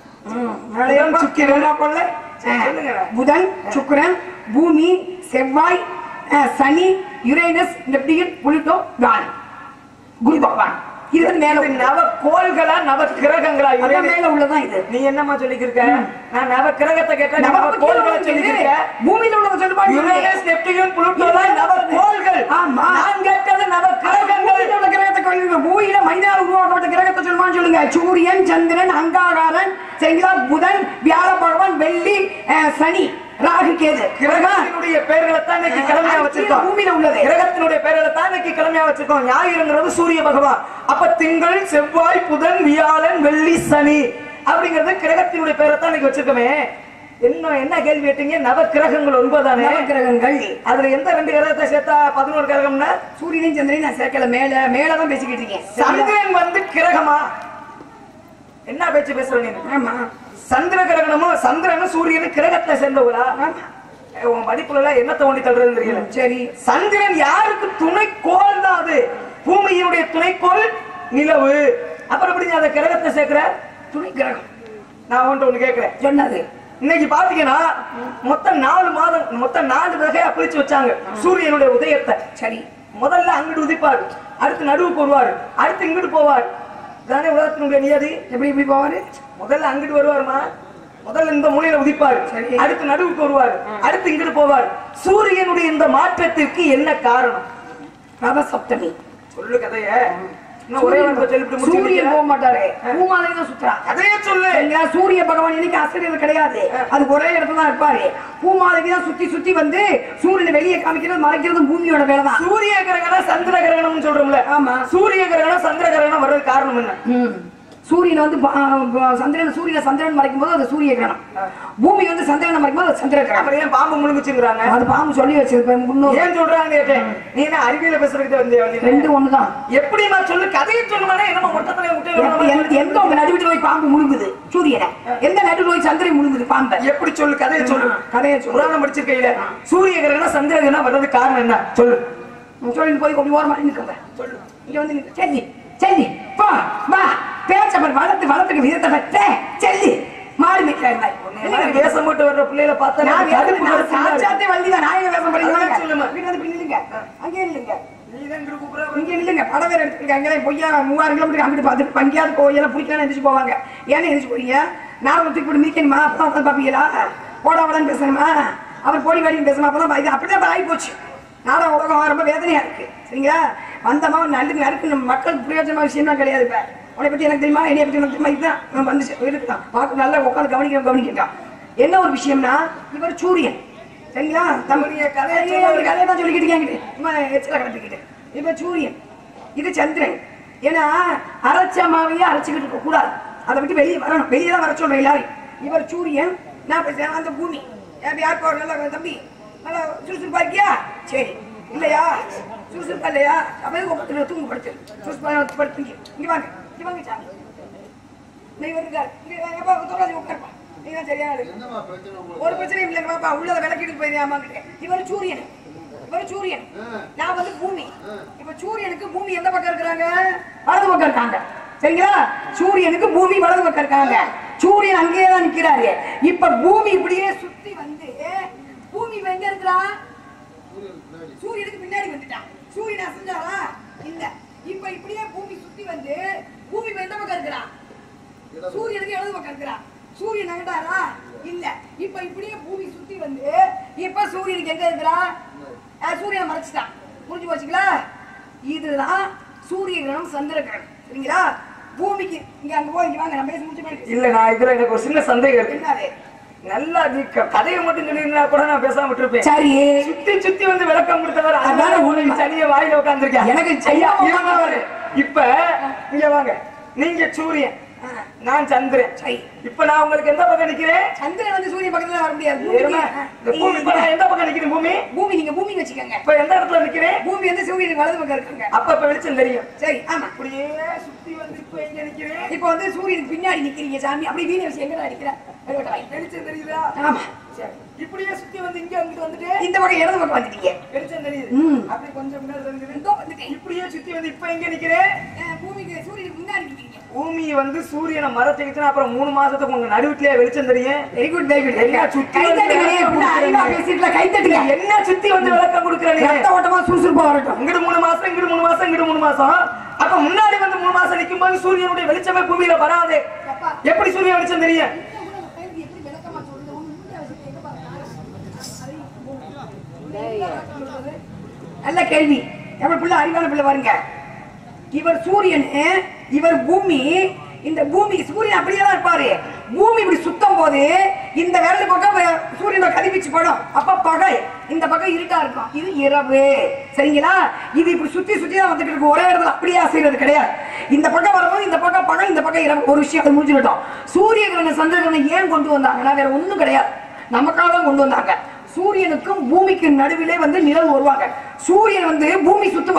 புதன், சுக்கிரன் கொள்ள சொல்லுங்க புதன் சுக்கிரன் பூமி செவ்வாய் அஹ், சனி யுரேனஸ் நெப்டியன் புளுட்டோ கான் குரு பகவான் இது வந்து மேல இது நவ கோள்களா நவ கிரகங்களா அதான் யுரேனஸ்? மேல உள்ளதான் இது நீ என்னம்மா சொல்லிக்கிருக்க நான் நவ கிரகத்தை கேட்டேன் நீ நம்ம நவ கீழே கோள்களை உள்ளது சொல்லிக்கிருக்க பூமியில உள்ளத சொல்லுவாங்க யுரேனஸ் நெப்டியூன் புளூட்டோ நவ கோள்கள் ஆமா. நான் கேட்டது நவ கிரகங்கள் பூமியில உள்ள கிரகத்தை சொல்லுங்க பூமியில மனிதனால் உருவாக்கப்பட்ட கிரகத்தை சொல்லுமான்னு சொல்லுங்க சூரியன் சந்திரன் அங்காரன் சரிங்களா புதன் வியாழ பகவான் வெள்ளி அஹ், சனி ராகு கேது கிரகத்தினுடைய பெயர்களை தான் இன்னைக்கு கிழமையா வச்சிருக்கோம் பூமியில உள்ளது கிரகத்தினுடைய பெயர்களை தான் இன்னைக்கு கிழமையா வச்சிருக்கோம் ஞாயிறுங்கிறது சூரிய பகவான் அப்ப திங்கள் செவ்வாய் புதன் வியாழன் வெள்ளி சனி அப்படிங்கிறது கிரகத்தினுடைய பெயரை தான் இன்னைக்கு வச்சிருக்கோமே என்ன என்ன கேள்வி கேட்டீங்க நவ கிரகங்கள் ஒன்பதானே நவக்கிரகங்கள் அதுல எந்த ரெண்டு கிரகத்தை சேர்த்தா பதினோரு கிரகம்னா சூரியனையும் சந்திரனையும் நான் சேர்க்கல மேல மேலதான் பேசிக்கிட்டு இருக்கேன் சரிங்களா? சந்திரன் வந்து கிரகமா என்ன பேச்சு பேசுற நீ ஆமா சந்திர கிரகணமும் சந்திரனும் சூரியனும் கிரகத்தை சேர்ந்தவங்களா ஏய், உன் படிப்புல எல்லாம் என்ன தோண்டி தள்ளுறதுன்னு தெரியல சரி சந்திரன் யாருக்கு துணைக்கோள் தான் அது பூமியினுடைய துணைக்கோள் நிலவு அப்புறம் எப்படி நீ அந்த கிரகத்தை சேர்க்கிற துணை கிரகம் நான் ஒன்று ஒண்ணு கேட்கிறேன் சொன்னது இன்னைக்கு பாத்தீங்கன்னா மொத்தம் நாலு மாதம் மொத்தம் நாலு வகையா பிரிச்சு வச்சாங்க சூரியனுடைய உதயத்தை சரி முதல்ல அங்கிட்டு உதிப்பாரு அடுத்து நடுவுக்கு வருவாரு அடுத்து இங்கிட்டு போவார் தானே உலகத்தினுடைய நியதி எப்படி எப்படி போவாரு முதல்ல அங்கிட்டு வருவாருமா முதல்ல இந்த மூலையில உதிப்பாரு சரி. அடுத்து நடுவுக்கு வருவாரு அடுத்து இங்கிட்டு போவார் சூரியனுடைய இந்த மாற்றத்திற்கு என்ன காரணம் ரத சப்தமி சொல்லு கதைய இன்னும் ஒரே வார்த்தை சொல்லிட்டு சூரியன் முடிச்சு போக மாட்டாரு பூமாலை தான் சுத்துறான் கதையே சொல்லு சரிங்களா? சூரிய பகவான் இன்னைக்கு அசைறது கிடையாது அது ஒரே இடத்துல தான் இருப்பாரு பூமாலைக்கு தான் சுத்தி சுத்தி வந்து சூரியனை வெளியே காமிக்கிறது மறைக்கிறது பூமியோட வேலை தான் சூரிய கிரகணம் சந்திர கிரகணம்னு சொல்றோம்ல ஆமா. சூரிய கிரகணம் சந்திர கிரகணம் வர்றது காரணம் என்ன ம். சூரியன் வந்து ப- ப- சந்திரன் சூரியனை சந்திரன் மறைக்கும் போது அது சூரிய கிரகணம் பூமி வந்து சந்திரனை மறைக்கும் போது அது சந்திர கிரகணம் அப்புறம் ஏன் பாம்பு முழுங்குச்சுங்கிறாங்க அது பாம்பு சொல்லி வச்சிருப்பேன் முன்னோர் ஏன் சொல்றாங்க கேட்டேன் நீ என்ன அறிவியல பேசுறதுக்கு வந்தே வந்தீங்க ரெண்டு ஒண்ணுதான் எப்படி நான் சொல்லு கதையை சொல்லுவானே என்னமோ மொத்தத்துல எந்த- விட்டு எந்த- எந்த உங்க நடுவிட்டு போய் பாம்பு முழுங்குது சூரியனை எந்த நடுவில் போய் சந்திரன் முழுங்குது பாம்பை எப்படி சொல்லு கதையை சொல்லு கதையை சொல்லு புராணம் படிச்சிருக்கையில சூரிய கிரகணம் சந்திர கிரகணம் வர்றதுக்கு காரணம் என்ன சொல்லு சொல்லி போய் கொஞ்சம் ஓரமா நிற்கிறேன் சொல்லு இங்க வந்து நில்லு. செல்லி செல்லி போ வா பேச்சப்பன் வளர்த்து வளர்த்துக்கு விதத்தை பத்த செல்லி மாடு மேய்க்கிறார் இந்த மாதிரி வேஷம் போட்டு வர்ற பிள்ளைகளை பார்த்தா நான் எனக்கு கடுப்பு நான் கடுப்பு இல்ல. சாட்சாத்தே வள்ளிதான். நான் எங்க வேஷம் போடுறீங்க? அதான் சொல்லுமா. இங்க வந்து இப்படி நில்லுங்க. அங்கேயே நில்லுங்க. நீதான் இங்கிட்டு கூப்பிடுற. இங்க நில்லுங்க. படம் வேற எடுத்துருக்காங்க. பொய்யா மூவாயிரம் கிலோமீட்டர் அங்கிட்டு பார்த்துட்டு பங்கேயாவது கோயில பிடிக்கலாம் எந்திரிச்சு போவாங்க ஏன்னு எந்திரிச்சு போறீங்க நானும் தூக்கி போட்டு மீக்கணுமா அப்பா உட்காந்து பாப்பீங்களா போடா வடன்னு பேசணுமா அவர் போடி வாடின்னு பேசணும் அப்பதான் இது அப்படிதான் ஆகி போச்சு நாடக உலகம் ரொம்ப வேதனையா இருக்கு சரிங்களா வந்தமா நல்லது நறுக்கு நம்ம மக்களுக்கு பிரயோஜனமா விஷயம் தான் கிடையாது இப்ப உன்னை பத்தி எனக்கு தெரியுமா என்னைய பத்தி எனக்கு தெரியுமா இதுதான் வந்துச்சு இருக்குதான் பார்க்க நல்லா உட்காந்து கவனிக்க கவனிக்கா என்ன ஒரு விஷயம்னா இவர் சூரியன் சரிங்களா தம்பி கதையை ஒரு கதையை தான் சொல்லிக்கிட்டு என்கிட்ட சும்மா எச்சில கிடப்பிக்கிட்டு இப்ப சூரியன் இது சந்திரன் ஏன்னா அரைச்ச மாவையே அரைச்சிக்கிட்டு இருக்க கூடாது அதை விட்டு வெளியே வரணும் வெளியே தான் வர சொல்றேன் எல்லாரும் இவர் சூரியன் நான் பேசுறேன் அந்த பூமி ஏன் யார் போற நல்லா தம்பி நல்லா சுறுசுறுப்பா இருக்கியா சரி இல்லையா சுறுசுறுப்பா இல்லையா அப்படியே உட்காந்து தூங்க படுத்து சுறுசுறுப்பா படுத்துங்க இங்க வாங்க இங்க வாங்க சாமி நீ வருங்க இங்க எப்பா தொடாது உட்காருப்பா நீ தான் சரியான ஆளு. ஒரு பிரச்சனையும் இல்லைங்க பாப்பா உள்ளத விளக்கிட்டு போயிருக்காம இவர் சூரியன் இவர் சூரியன் நான் வந்து பூமி இப்ப சூரியனுக்கு பூமி எந்த பக்கம் இருக்கிறாங்க வலது பக்கம் இருக்காங்க சரிங்களா சூரியனுக்கு பூமி வலது பக்கம் இருக்காங்க சூரியன் அங்கேயே தான் நிக்கிறாரு இப்ப பூமி இப்படியே சுத்தி வந்து பூமி இப்ப எங்க இருக்கிறா சூரியனுக்கு பின்னாடி வந்துட்டான் சூரியன் அசைஞ்சாரா இல்ல இப்ப இப்படியே பூமி சுத்தி வந்து பூமி இப்ப எந்த பக்கம் இருக்கிறா சூரியனுக்கு இடது பக்கம் இருக்கிறா சூரியன் நகட்டாரா இல்ல இப்ப இப்படியே பூமி சுத்தி வந்து இப்ப சூரியனுக்கு எங்க இருக்கிறா அஹ் சூரியனை மறைச்சிட்டான் புரிஞ்சு போச்சுங்களா இதுதான் சூரிய கிரகணம் சந்திர கிரகணம் சரிங்களா பூமிக்கு இங்க அங்க போய் இங்க வாங்க நான் பேசி முடிச்ச மாதிரி இல்ல நான் இதுல எனக்கு ஒரு சின்ன சந்தேகம் இருக்கு என்னது நல்லா நீ க- கதையை மட்டும் சொல்லியிருந்தா கூட நான் பேசாம விட்டுருப்பேன் சரி சுத்தி சுத்தி வந்து விளக்கம் கொடுத்தவர் அதான அதனால உண்மை. உனக்கு சனிய வாயில உட்கார்ந்திருக்கேன் எனக்கு ஐயா செய்யாம இருந்தவர் இப்ப இங்க வாங்க நீங்க சூரியன் நான் சந்திரன் சரி. இப்ப நான் உங்களுக்கு எந்த பக்கம் நிக்கிறேன் சந்திரன் வந்து சூரிய பக்கத்துல வர முடியாது ஏறுமா? இந்த பூமி இப்ப நான் எந்த பக்கம் நிக்கிறேன் பூமி பூமி நீங்க பூமி வச்சுக்கோங்க இப்ப எந்த இடத்துல நிக்கிறேன் பூமி வந்து சூரியனுக்கு வலது பக்கம் இருக்காங்க அப்ப இப்ப வெளிச்சம் தெரியும் சரி ஆமா அப்படியே சுத்தி வந்து இப்ப எங்க நிக்கிறேன் இப்போ வந்து சூரியனுக்கு பின்னாடி நிக்கிறீங்க சாமி அப்படி வீணை வச்சு எங்க அடிக்கிற வெளிச்சம் தெரியுதா ஆமா சரி. இப்படியே சுத்தி வந்து இங்க அங்கிட்டு வந்துட்டு இந்த பக்கம் இடது பக்கம் வந்துட்டீங்க வெளிச்சம் தெரியுது ம். அப்படி கொஞ்சம் முன்னாடி தெரிஞ்சது இதோ வந்துட்டேன் இப்படியே சுத்தி வந்து இப்ப எங்க நிக்கிறேன் அஹ் பூமிக்கு சூரியனுக்கு முன்னாடி நிக்கிறீங்க பூமி வந்து சூரியனை மரத்துக்குச்சுன்னா அப்புறம் மூணு மாசத்துக்கு உங்க நடுவுலயே வெளிச்சம் தெரியும் வெரி குட் வெரி குட் எல்லாம் சுத்தி கை வந்து தட்டுங்க விளக்கம் உள்ள அறிவா பேசிட்டுல கை தட்டுங்க என்ன சுத்தி வந்து விளக்கம் கொடுக்குற நீ ரத்த ஓட்டமா சுறுசுறுப்பா வரட்டும் இங்கிட்டு மூணு மாசம் இங்கிட்டு மூணு மாசம் இங்கிட்டு மூணு மாசம் அப்ப முன்னாடி வந்து மூணு மாசம் நிக்கும் போது சூரியனுடைய வெளிச்சமே பூமியில வராது எப்படி சூரிய வெளிச்சம் தெரியும் நல்ல கேள்வி எவ்வளவு பிள்ளை அறிவான பிள்ளை பாருங்க இவர் சூரியன் இவர் பூமி இந்த பூமி சூரியன் அப்படியே தான் இருப்பாரு பூமி இப்படி சுத்தம் போது இந்த விரல் பக்கம் வே- சூரியனோட கதிர்வீச்சு படும் அப்ப பகல் இந்த பக்கம் இருட்டா இருக்கும் இது இரவு சரிங்களா இது இப்படி சுத்தி சுத்தி தான் வந்துட்டு இருக்கு ஒரே இடத்துல அப்படியே அசைறது கிடையாது இந்த பக்கம் வரும்போது இந்த பக்கம் பகல் இந்த பக்கம் இரவு ஒரு விஷயம் அது முடிஞ்சுக்கிட்டோம் சூரிய கிரகணம் சந்திர கிரகணம் ஏன் கொண்டு வந்தாங்கன்னா வேற ஒண்ணும் கிடையாது நமக்காக தான் கொண்டு வந்தாங்க சூரியனுக்கும் பூமிக்கும் நடுவிலே வந்து நிழல் வருவாங்க சூரியன் வந்து பூமி சுத்துவா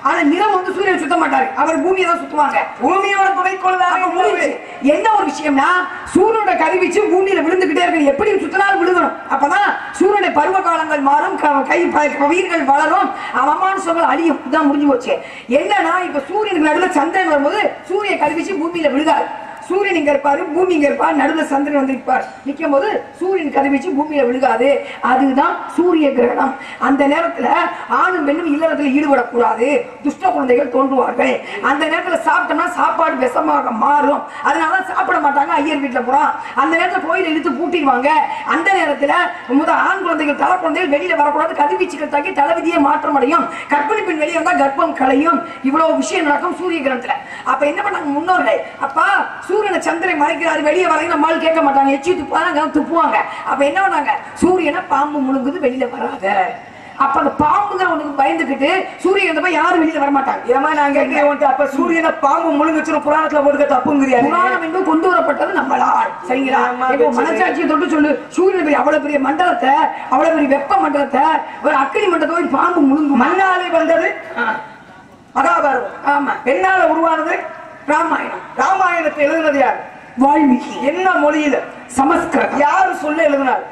ஆனா நிலம் வந்து சூரியன் சுத்த மாட்டாரு அவர் பூமியை தான் சுத்துவாங்க பூமியோட துணைக்கோள் அப்ப முடிஞ்சு. என்ன ஒரு விஷயம்னா சூரியனோட கதிர்வீச்சு பூமியில விழுந்துகிட்டே இருக்கு எப்படி சுத்தினாலும் விழுகணும் அப்பதான் சூரியனுடைய பருவ காலங்கள் மாறும் க- கை ப- பயிர்கள் வளரும் அவமானுஷங்கள் அழியும் இதான் முடிஞ்சு போச்சு என்னன்னா இப்ப சூரியனுக்கு நடுவுல சந்திரன் வரும்போது சூரிய கதிர்வீச்சு பூமியில விழுகாது சூரியன் இங்க இருப்பாரு பூமி இங்க இருப்பார் நடுவுல சந்திரன் வந்து நிற்பார் நிற்கும் போது சூரியன் கதிர்வீச்சு பூமியில விழுகாது அதுதான் சூரிய கிரகணம் அந்த நேரத்துல ஆணும் பெண்ணும் இல்லறத்துல ஈடுபடக்கூடாது துஷ்ட குழந்தைகள் தோன்றுவார்கள் அந்த நேரத்துல சாப்பிட்டோம்னா சாப்பாடு விஷமாக மாறும் அதனால சாப்பிட மாட்டாங்க ஐயர் வீட்டுல போறோம் அந்த நேரத்துல கோயில் இழுத்து பூட்டிடுவாங்க அந்த நேரத்துல முதல் ஆண் குழந்தைகள் தலை குழந்தைகள் வெளியில வரக்கூடாது கதிர்வீச்சுகள் தாக்கி தலைவிதியை மாற்றம் அடையும் கர்ப்பிணி பெண் வெளியே வந்தா கர்ப்பம் களையும் இவ்வளவு விஷயம் நடக்கும் சூரிய கிரகணத்துல அப்ப என்ன பண்ணாங்க முன்னோர்கள் அப்பா சூரியனை சந்திரன் மறைக்கிறாரு வெளியே வரைக்கும் நம்மால் கேட்க மாட்டாங்க எச்சி துப்பாங்க துப்புவாங்க அப்ப என்ன பண்ணாங்க சூரியனை பாம்பு முழுங்குது வெளியில வராத அப்ப அந்த பாம்புங்கிற உனக்கு பயந்துகிட்டு சூரியன் வந்தப்ப யாரும் வெளியில வர மாட்டாங்க ஏமா நான் கேட்கிறேன் உன்கிட்ட, அப்ப சூரியனை பாம்பு முழுங்குச்சுன்னு புராணத்துல போட்டுக்க தப்புங்கிறியா நீ? புராணம் என்பது கொண்டு வரப்பட்டது நம்மளால் சரிங்களா ஆமா, இப்போ சரி. மனசாட்சியை தொட்டு சொல்லு சூரியன் பெரிய அவ்வளவு பெரிய மண்டலத்தை அவ்வளவு பெரிய வெப்ப மண்டலத்தை ஒரு அக்கினி மண்டலத்தை போய் பாம்பு முழுங்கும் மண்ணாலே வந்தது மகாபாரதம் ஆமா பெண்ணால உருவானது ராமாயணம் ராமாயணத்தை எழுதினது யார் வால்மீகி என்ன மொழியில சமஸ்கிருதம் யாரு சொல்ல எழுதினார்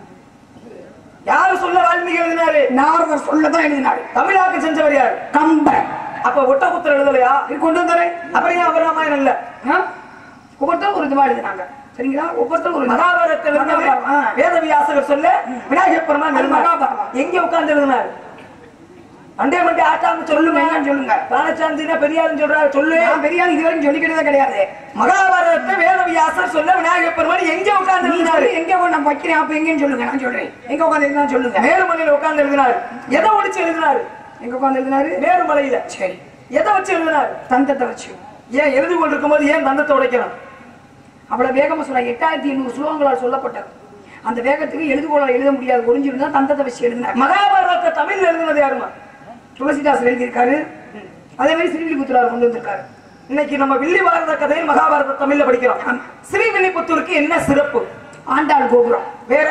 யாரு சொல்ல வால்மீகி எழுதினாரு நாரதர் சொல்லதான் எழுதினாரு தமிழாக்கம் செஞ்சவர் யார் கம்பன் அப்ப ஒட்டபுத்தர் எழுதலையா இது கொண்டு வந்தாரு அப்புறம் ஏன் அவர் ராமாயணம் இல்ல ஆ? ஒவ்வொருத்தரும் ஒரு இதுவா எழுதினாங்க சரிங்களா ஒவ்வொருத்தரும் ஒரு மகாபாரதத்தில் இருந்தது மகாபாரதம், ஆ. வேத வியாசகர் சொல்ல விநாயகர் பெருமான் அது எழுதினார். மகாபாரதம். எங்க உட்கார்ந்து எழுதினார் அண்டே மண்டே ஆட்டாம சொல்லுங்க என்னன்னு சொல்லுங்க. பிராணசாந்தினா பெரியாருன்னு சொல்றாரு சொல்லு நான் பெரியாள் இதுவரைக்கும் சொல்லிக்கிட்டதே கிடையாது மகாபாரதத்தை வேத வியாசர் சொல்ல விநாயகர் பெருமான் எங்க உட்கார்ந்து நீ எழுதினாரு சொல்லு, எங்க போய் நான் வைக்கிறேன் அப்ப எங்கன்னு சொல்லுங்க நான் சொல்றேன் எங்க உட்காந்து எழுதினா சொல்லுங்க மேருமலையில உட்கார்ந்து எழுதினார் எதை ஒழிச்சு எழுதினார் எங்க உட்காந்து எழுதினாரு மேருமலையில சரி எதை வச்சு எழுதினார் தந்தத்தை வச்சு ஏன் எழுதி கொண்டிருக்கும் போது ஏன் தந்தத்தை உடைக்கணும் அவ்வளவு வேகமா சொல்ல எட்டாயிரத்தி எண்ணூறு ஸ்லோகங்களால் சொல்லப்பட்டது அந்த வேகத்துக்கு எழுதுகோளால் எழுத முடியாது ஒளிஞ்சிருந்தா தந்தத்தை வச்சு எழுதினார் மகாபாரதத்தை தமிழ்ல எழுதினது யாருமா துளசிதாசர் எழுதியிருக்காரு அதே மாதிரி ஸ்ரீவில்லிபுத்தூரார் கொண்டு வந்திருக்காரு இன்னைக்கு நம்ம வில்லி பாரத கதையை மகாபாரத தமிழ்ல படிக்கிறோம் ஸ்ரீவில்லிபுத்தூருக்கு என்ன சிறப்பு ஆண்டாள் கோபுரம் வேற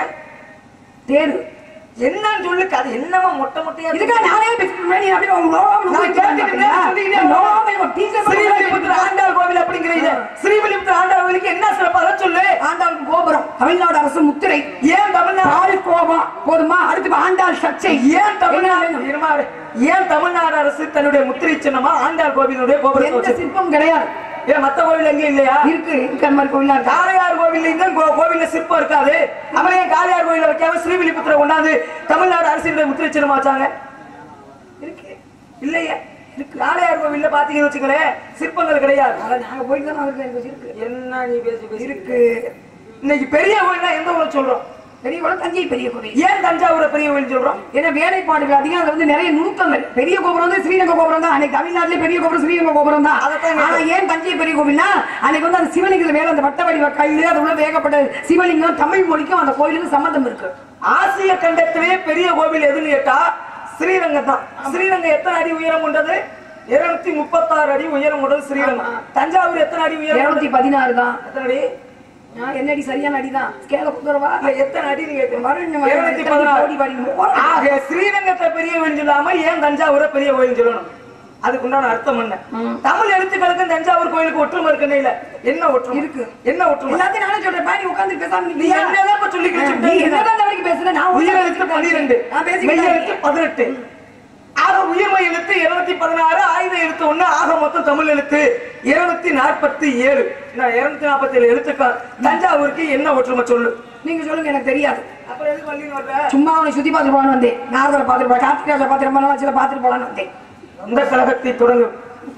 தேரு என்னன்னு சொல்லு கதை என்னமா மொட்டை மொட்டையா இதுக்கா நானே பேசிட்டு இருந்தேன், நீ அப்படியே உங்க நோவாம நான் நோக்கிட்டு கேட்டுக்கிட்டே இருந்தீங்களா? சொல்லிக்கிட்டே நோவாம இவன் teacher பண்ண ஸ்ரீவில்லிபுத்தூர் ஆண்டாள் கோவில் அப்படிங்கிறீங்க ஸ்ரீவில்லிபுத்தூர் ஆண்டாள் கோவிலுக்கு என்ன சிறப்பு அதை சொல்லு ஆண்டாள் கோபுரம் தமிழ்நாடு அரசு முத்திரை ஏன் தமிழ்நாடு ஆள் கோபம் போதுமா அடுத்து ஆண்டாள் சர்ச்சை ஏன் தமிழ்நாடு இருமா, ஏன் தமிழ்நாடு அரசு தன்னுடைய முத்திரை சின்னமா ஆண்டாள் கோவிலுடைய கோபுரத்தை எந்த வச்சு சிற்பம் கிடையாது ஏன் மத்த கோவில் எங்க இல்லையா இருக்கு இருக்கு அந்த மாதிரி கோயிலா இருக்கா காளையார் கோவில் கோவில்ல சிற்பம் இருக்காது அப்புறம் ஏன் காளையார் கோவில வைக்காம ஸ்ரீவில்லிபுத்திர கொண்டாந்து தமிழ்நாடு அரசினுடைய முத்திரை சின்னமா வச்சாங்க இருக்கு இல்லையே இருக்கு காளையார் கோவில்ல பாத்தீங்கன்னு வச்சுங்களேன் சிற்பங்கள் கிடையாது அத நாங்க போயிட்டு தான் அவருக்கு எனக்கு இருக்கு என்ன நீ பேசி பேசி இருக்கு இன்னைக்கு பெரிய கோயில்னா எந்த ஊரை சொல்றோம் பெரிய கோயில் தஞ்சை பெரிய கோவில் ஏன் தஞ்சாவூரை பெரிய கோயில் சொல்றோம் ஏன்னா வேலைப்பாடுகள் அதிகம் அதுல வந்து நிறைய நுணுக்கங்கள் பெரிய கோபுரம் வந்து ஸ்ரீரங்க கோபுரம் தான் அன்னைக்கு தமிழ்நாட்டிலே பெரிய கோபுரம் ஸ்ரீரங்க கோபுரம் தான் அதைத்தான் ஆனா ஏன் தஞ்சை பெரிய கோவில்னா அன்னைக்கு வந்து அந்த சிவலிங்கத்துல வேற அந்த வட்ட வடிவ கல்லு அது உள்ள வேகப்பட்ட சிவலிங்கம் தமிழ் மொழிக்கும் அந்த கோயிலுக்கும் சம்பந்தம் இருக்கு ஆசிய கண்டத்திலே பெரிய கோவில் எதுன்னு கேட்டா ஸ்ரீரங்கம் தான் ஸ்ரீரங்கம் எத்தனை அடி உயரம் கொண்டது இருநூத்தி முப்பத்தாறு அடி உயரம் கொண்டது ஸ்ரீரங்கம் தஞ்சாவூர் எத்தனை அடி உயரம் இருநூத்தி கொண்டது? பதினாறு தான் எத்தனை அடி நான் என்ன அடி சரியான அடி தான் ஸ்கேல குத்துறவா இல்ல, எத்தனை அடின்னு கேட்கிறேன் வரணும், இருநூத்தி எத்தனை பதினாறு கோடி வரணும். ஆக ஸ்ரீரங்கத்தை பெரிய கோயில் சொல்லாம ஏன் தஞ்சாவூரை பெரிய கோயில் சொல்லணும் அதுக்கு உண்டான அர்த்தம் என்ன தமிழ் எழுத்துக்களுக்கும் தஞ்சாவூர் கோயிலுக்கு ஒற்றுமை இருக்குன்னு இல்ல என்ன ஒற்றுமை இருக்கு. என்ன ஒற்றுமை எல்லாத்தையும் நானே சொல்றேன் பா, நீ உட்கார்ந்து பேசாம நீ நிக்கிறியா? என்னதான் இப்ப சொல்லி நீ கிழிச்சுட்டு என்னதான் இந்த வரைக்கும் பேசுற? நான் உயிர் உயிர் எழுத்து பன்னிரெண்டு நான் மெய் பேசிக்கிட்டேன். எழுத்து பதினெட்டு ஆக உயிர்மை எழுத்து இருநூத்தி பதினாறு ஆயுத எழுத்து ஒண்ணு ஆக மொத்தம் தமிழ் எழுத்து இருநூத்தி நாற்பத்தி ஏழு நான் இருநூத்தி நாற்பத்தி ஏழு எழுத்துக்கள் தஞ்சாவூருக்கு என்ன ஒற்றுமை சொல்லு நீங்க சொல்லுங்க எனக்கு தெரியாது அப்புறம் எதுக்கு வள்ளின்னு வர்ற சும்மா அவனை சுத்தி பார்த்துட்டு போலான்னு வந்தேன் நாரதரை பார்த்துட்டு போல கார்த்திகாசை பார்த்துட்டு ரொம்ப நாள் ஆச்சுல பார்த்துட்டு போலான்னு வந்தேன் அந்த கழகத்தை தொடங்கும்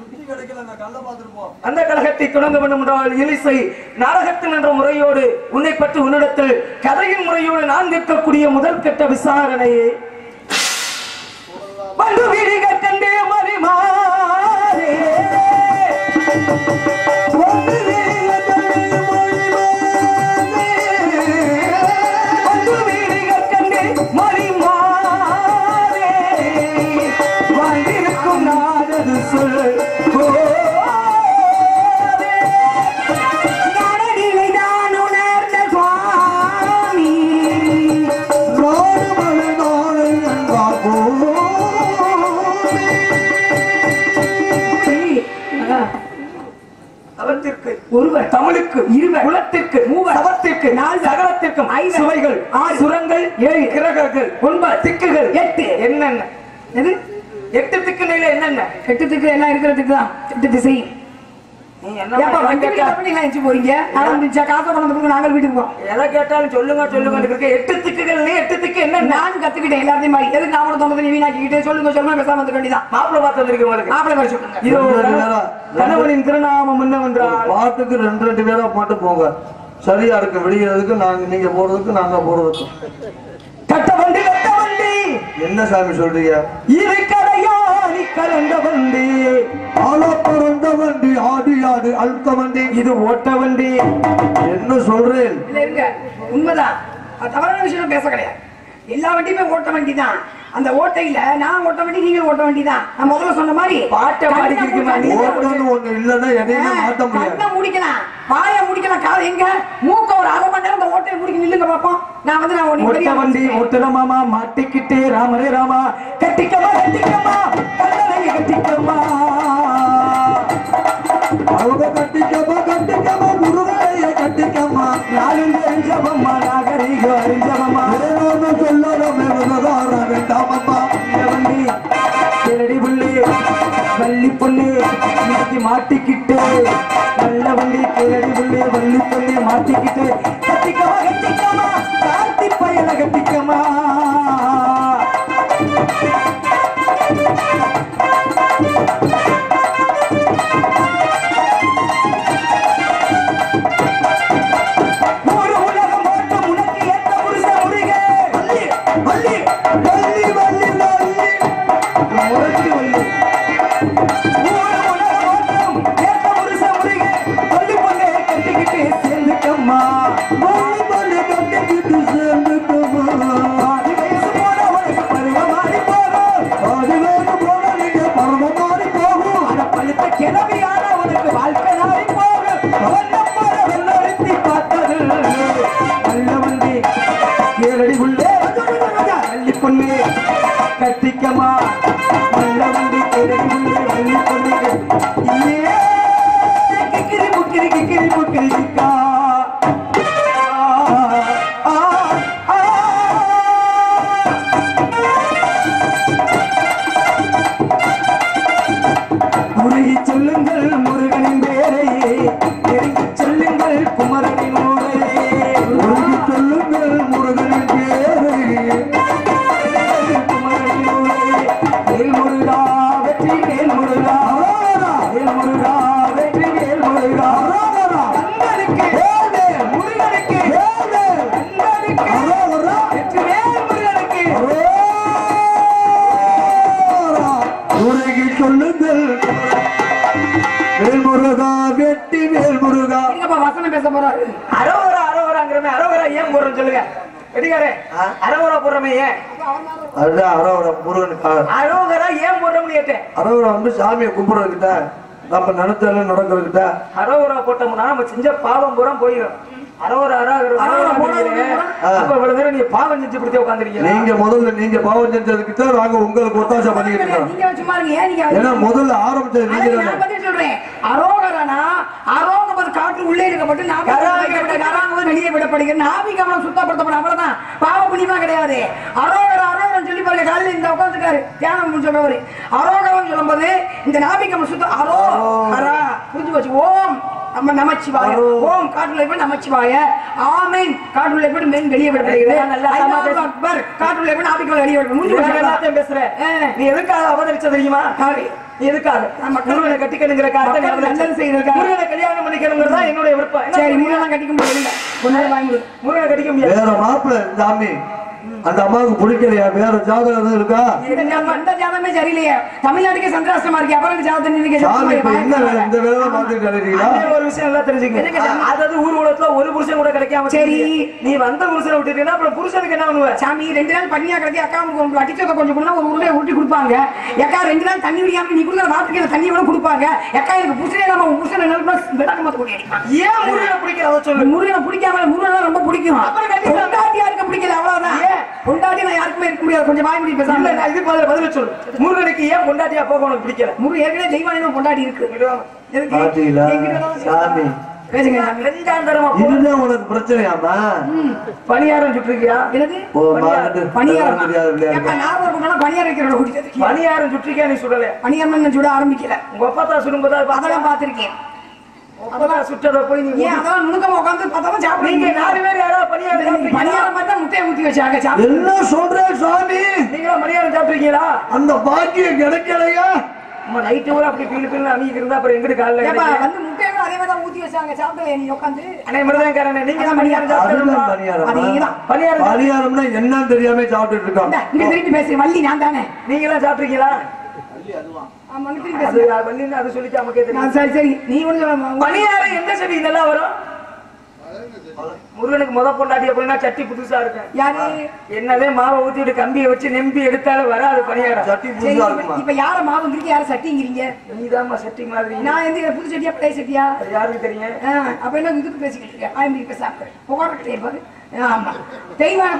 அந்த கழகத்தை தொடங்க வேண்டும் என்றால் இலிசை நாடகத்தில் என்ற முறையோடு உன்னை பற்றி உன்னிடத்தில் கதையின் முறையோடு நான் நிற்கக்கூடிய முதல் கட்ட விசாரணையே வந்து வீடுக கண்டே மறிமாறே வந்து வீடுக கண்டே மறிமாறே. வந்து வீடுக கண்டே மறிமாறே. வாழ்ந்திருக்கும் நாடது சொல் ஞானநிலை தான் உணர்ந்த சுவாமி நாடு மலை நாளை அன்பார்ப்போம் அவத்திற்கு ஒருவர் தமிழுக்கு இருவர் குலத்திற்கு மூவர் சவத்திற்கு நால்வர் சகலத்திற்கும் ஐவர் சுவைகள் ஆறு சுரங்கள் ஏழு கிரகங்கள் ஒன்பது திக்குகள் எட்டு என்னென்ன எது எட்டு திக்கு நிலை என்னென்ன எட்டுத்துக்கு எல்லாம் இருக்கிறதுக்கு தான் எட்டு திசை நீ ஏப்பா என்ன வண்டி கேட்டா பண்ணி எல்லாம் எச்சு போறீங்க நான் முடிஞ்சா காசை கொண்டு வந்து கொடுங்க, நாங்கள் வீட்டுக்கு போவோம் எதை கேட்டாலும் சொல்லுங்க சொல்லுங்க இருக்க எட்டு திக்குகள் நீ எட்டு திக்கு என்னென்ன நானும் கத்துக்கிட்டேன் எல்லாத்தையும் மாதிரி எதுக்கு நான் தோணுது நீ வீணாக்கிக்கிட்டு சொல்லுங்க சொல்லுங்க பேசாம வந்துக்க வேண்டியதான் மாப்பிள்ளை பார்த்து வந்திருக்கு உங்களுக்கு மாப்பிள்ளை வர சொல்லுங்க இதோ ரெண்டு கண- பேரா? கணவனின் திருநாமம் என்னவென்றால் பாட்டுக்கு ரெண்டு ரெண்டு பேரா பாட்டு போங்க சரியா இருக்கு விடியறதுக்கு நாங்க நீங்க போறதுக்கு நாங்க போறதுக்கு கட்ட வண்டி கட்ட வண்டி என்ன சாமி சொல்றீங்க இது கரையாணி கலந்த வண்டி ஆள பிறந்த வண்டி ஆடி ஆடு அழுத்த வண்டி இது ஓட்ட வண்டி என்ன சொல்றேன் இல்ல இருங்க உண்மைதான் அது தவறான விஷயம் பேச கிடையாது எல்லா வண்டியுமே ஓட்ட வண்டி தான் அந்த ஓட்டையில நான் ஓட்ட வண்டி நீங்க ஓட்ட வண்டி தான் நான் முதல்ல சொன்ன மாதிரி பாட்டை பாடிக்கிறீங்க கண்ணை நீங்க. மூடி- ஓட்டம்னு ஒண்ணு இல்லைன்னா எதையுமே மாத்த முடியாது கண்ணை முடிக்கலாம் வாயை முடிக்கலாம் காது எங்க மூக்க ஒரு அரை மணி நேரம் அந்த ஓட்டையை முடிக்க நில்லுங்க பாப்போம் நான் வந்து நான் உன்னை ஒட்ட பெரிய வண்டி ஆளு ஒட்டுற மாமா மாட்டிக்கிட்டே ராமரே ராமா கட்டிக்கமா கட்டிக்கமா கல்லறைய கட்டிக்கமா அவங்க கட்டிக்கமா கட்டிக்கமா முருகைய கட்டிக்கமா நாலுங்க அறிஞ்சவம்மா நாகரிக அறிஞ்சவம்மா வேறொன்னு சொல்லாத விவகார வேண்டாமப்பா இந்த வண்டி கிளடி புள்ளி வள்ளி புள்ளி இன்னைக்கு மாட்டிக்கிட்டு நல்ல வண்டி கிளடி புள்ளி வள்ளி புள்ளி மாட்டிக்கிட்டு கட்டிக்கமா கட்டிக்கமா கார்த்தி பயல கட்டிக்கமா ஒரு உலகம் ஓட்டம் உனக்கு ஏற்ற புருஷ முருகே வள்ளி வள்ளி வள்ளி வள்ளி வள்ளி முரட்டு வள்ளி ஒரு உலகம் ஓட்டம் ஏற்ற புருஷ முருகே வள்ளி பொண்ணே கட்டிக்கிட்டு சேர்ந்துக்கம்மா வள்ளி வள்ளி கட்டிக்கிட்டு சேர்ந்துக்கமா பாதி வயசு போன உனக்கு பருவமாறி போகும் அது வேறு போல நீங்க பரம மாறி போகும் அட பழுத்த கிளவியான உனக்கு வாழ்க்கை நாரி போகும் ஒன்னப்பட வெள்ளரித்தி பார்த்தது நல்ல வண்டி ஏழடி உள்ளே வள்ளி பொண்ணு கட்டிக்கமா நல்ல வண்டி ஏழடி உள்ளே வள்ளி பொண்ணு ஏ கிக்கிரி புக்கிரி கிக்கிரி புக்கிரி கிக்கா ஆ, ஆ, ஆ. முருகி சொல்லுங்கள் முருகனின் பேரையே நெருங்கி சொல்லுங்கள் குமரனின் ஊரையே உருகி சொல்லுங்கள் முருகனின் பேரை குமரனின் ஊரையே வேல் முருகா வெற்றி வேல் முருகா வேல் முருகா வெற்றி வேல் முருகா கந்தனுக்கு முருகனுக்கு கந்தனுக்கு வெற்றி வேல் முருகனுக்கு உருகி சொல்லுங்கள் வேல்முருகா வெட்டி வேல்முருகா இருங்கப்பா வசனம் பேச போறாரு அரோவரா அரோவராங்கிறமே அரோவரா ஏன் போடுறோம் சொல்லுங்க வெட்டிக்காரே அரோவரா போடுறமே ஏன் அதுதான் அரவரம் முருகனுக்கா அரோகரா ஏன் போடுறோம்னு கேட்டேன் அரவரம் வந்து சாமியை கும்பிடுறதுக்கிட்ட நம்ம நினைச்சாலும் நடக்கிறதுக்கிட்ட அரோகரா போட்டோம்னா நம்ம செஞ்ச பாவம் பூரா போயிடும் அரோகரா அரோகரா அரோகரா போடாதீங்க. போடுறீங்க அப்ப இவ்வளவு நேரம் நீங்க பாவம் செஞ்சு பிடிச்ச உட்காந்துருக்கீங்க நீங்க முதல்ல நீங்க பாவம் செஞ்சதுக்கிட்ட நாங்க உங்களுக்கு ஒத்தாசை பண்ணிக்கிட்டு இருக்கோம் நீங்க சும்மா இருங்க ஏன் நீங்க ஏன்னா முதல்ல ஆரம்பிச்சது நீங்க அதுக்கு தானே நான் பதில் சொல்றேன் அரோகரனா அரோகபது காற்று உள்ளே இருக்கப்பட்டு நாபிகப்பட்டு நராங்குவது வெளியே விடப்படுகிறது நாபிகமனம் சுத்தப்படுத்தப்படும் அவ்வளவுதான் பாவ புண்ணியமா கிடையாது அரோகர அரோகரம் சொல்லி பாருங்க காலையில இந்த உட்காந்துருக்காரு தியானம் சொல்றவரு அரோகரம் சொல்லும்போது இந்த நாபிகமனம் சுத்தம் அரோ ஹரா புரிஞ்சு போச்சு ஓம் நம்ம நமச்சிவாய ஓம் காற்றுள்ள போய் நமச்சிவாய ஆமென் காற்றுள்ள போய் மென் வெளியே விடப்படுகிறது நல்லா அல்லாஹ் சமாதானம். அக்பர் காற்றுள்ள போய் நாபிகம் வெளியே விடப்படுகிறது முடிஞ்சு இவன் போச்சு எல்லாத்தையும் பேசுற ஆ. நீ எதுக்காக அவதரிச்ச தெரியுமா சாரி. நீ எதுக்காக நான் மக்கள் முருகனை கட்டிக்கணுங்கிற காரணத்தை நீ மக்களுக்கு அவதரிச்ச. நல்லது செய்யறதுக்காக. முருகனை கல்யாணம் பண்ணிக்கணுங்கிறதா என்னுடைய விருப்பம் என்ன சரி சொல்றீங்க? முன்னெல்லாம் கட்டிக்க முடியல கொஞ்சம் வாங்கி கொடு. முருகனை கட்டிக்க முடியாது வேற மாப்பிள்ள சாமி அந்த அம்மாவுக்கு பிடிக்கலையா வேற ஜாதகம் எதுவும் இருக்கா இந்த ஜாதகம் இந்த ஜாதகமே சரியில்லையே தமிழ்நாட்டுக்கே சந்திராஷ்டமா இருக்கு அப்புறம் இந்த ஜாதகத்தை நீங்க சாமி இப்ப என்ன வேலை இந்த வேலை தான் பார்த்துட்டு இருக்கிறீங்களா அதே ஒரு விஷயம் நல்லா தெரிஞ்சுக்கங்க அதாவது ஊர் உலகத்துல ஒரு புருஷன் கூட கிடைக்காம சரி. நீ வந்த புருஷனை விட்டுட்டீங்கன்னா அப்புறம் புருஷனுக்கு என்ன பண்ணுவ சாமி ரெண்டு நாள் பண்ணியா கிடக்கி அக்கா உங்களுக்கு அடிச்சத கொஞ்சம் கொடுத்தா ஒரு உருளையை ஊட்டி கொடுப்பாங்க எக்கா ரெண்டு நாள் தண்ணி குடிக்காம நீ கொடுக்குற வாட்டுக்கு தண்ணி கூட கொடுப்பாங்க எக்கா எனக்கு புருஷனே நம்ம உன் புருஷனை என்ன விளக்கமத்தை கொண்டு அடிப்பான் ஏன் முருகனை பிடிக்கிற அதை சொல்லு முருகனை பிடிக்காம முருகனை ரொம்ப பிடிக்கும் அப்புறம் கட்டிக்கலாம். பொண்டாட்டியா இருக்க பிடிக்கல அவ்வளவுதான் ஏன் பொண்டாட்டி நான் யாருக்குமே இருக்க முடியாது கொஞ்சம் வாய் முடி இல்ல பேசாம நான் இதுக்கு பதில் பதில சொல்லு முருகனுக்கு ஏன் பொண்டாட்டியா போக உனக்கு பிடிக்கல முரு ஏற்கனவே தெய்வானியும் பொண்டாட்டி இருக்கு எதுக்கு? பாத்தீங்களா என்கிட்ட தான் சாமி பேசுங்க சாமி. ரெண்டாம் தரமா போ- இதுதான் உனக்கு பிரச்சனையாமா பணியாரம் சுட்டிருக்கியா என்னது ஓ மாட்டு பணியாரம் தெரியாது எப்ப விளையாடு ஞாபகம் இருக்கணும் பணியாரம் வைக்கிறோட குடிச்சது பணியாரம் சுட்டிருக்கியா நீ சுடல பணியாரம் நான் சுட ஆரம்பிக்கல உங்க அப்பா தான் சுடும்போதா அதெல்லாம் பார்த்திருக்கேன் அப்பதான் சுட்டத போய் நீ ஏன் அதெல்லாம் நுணுக்கமா உட்காந்து பார்த்தா நீங்க சாப்பிடுறீங்க நாலு பேர் யாராவது பணியாரம் சாப்பிட்டீங்களா? பணியாரம் மாதிரி தான் முட்டையை ஊத்தி வச்சாங்க சாப்பிடு எல்லாம் சொல்றேன் சாமி நீங்களும் பணியாரம் சாப்பிட்டுருக்கீங்களா அந்த பாக்கியம் கிடைக்கலையா நம்ம நைட்டு கூட அப்படி பீலு பீலு அணிக்கு இருந்தா அப்புறம் எங்கிட்டு காலைல ஏப்பா கிடைக்கும்? வந்து முட்டையும் அதே மாதிரி தான் ஊத்தி வச்சாங்க சாப்பிடல நீ உட்காந்து அண்ணே மிருதங்காரனே நீங்க தான் பணியாரம் அதுதான் சாப்பிட்டுருக்கீங்களா? பணியாரம் அதேதான். பணியாரம் பணியாரம்னா என்னன்னு தெரியாம சாப்பிட்டுட்டு இருக்கான் இந்தா, இங்க திருப்பி பேசுறேன் வள்ளி நான் தானே நீங்களாம் சாப்பிட்டுருக்கீங்களா ஆமா, அங்க திருப்பி அது பேசுறேன் அது வள்ளின்னு அது சொல்லிட்டு நமக்கே தெரியும் நான் சரி சரி நீ ஒண்ணு சொல்ல பணியாரம் எந்த செடி இதெல்லாம் வரும் முருகனுக்கு முத பொண்டாட்டி அப்படின்னா சட்டி புதுசா இருக்கும் யாரு என்னதே மாவை ஊத்திட்டு கம்பியை வச்சு நெம்பி எடுத்தாலும் வராது பணியாரம் சட்டி சரி புதுசா இப்ப- இருக்குமா இப்ப யார மாவுங்கிறீங்க யார சட்டிங்கிறீங்க நீதாம்மா சட்டி மாதிரி நான் எந்த புது சட்டியா பழைய சட்டியா அது யாருக்கு தெரியும் ஆ, அப்ப என்ன இதுக்கு பேசிக்கிட்டு இருக்கேன் ஆயிரம் பேசாம புகார் கிடையாது பாரு ஆமா தெய்வான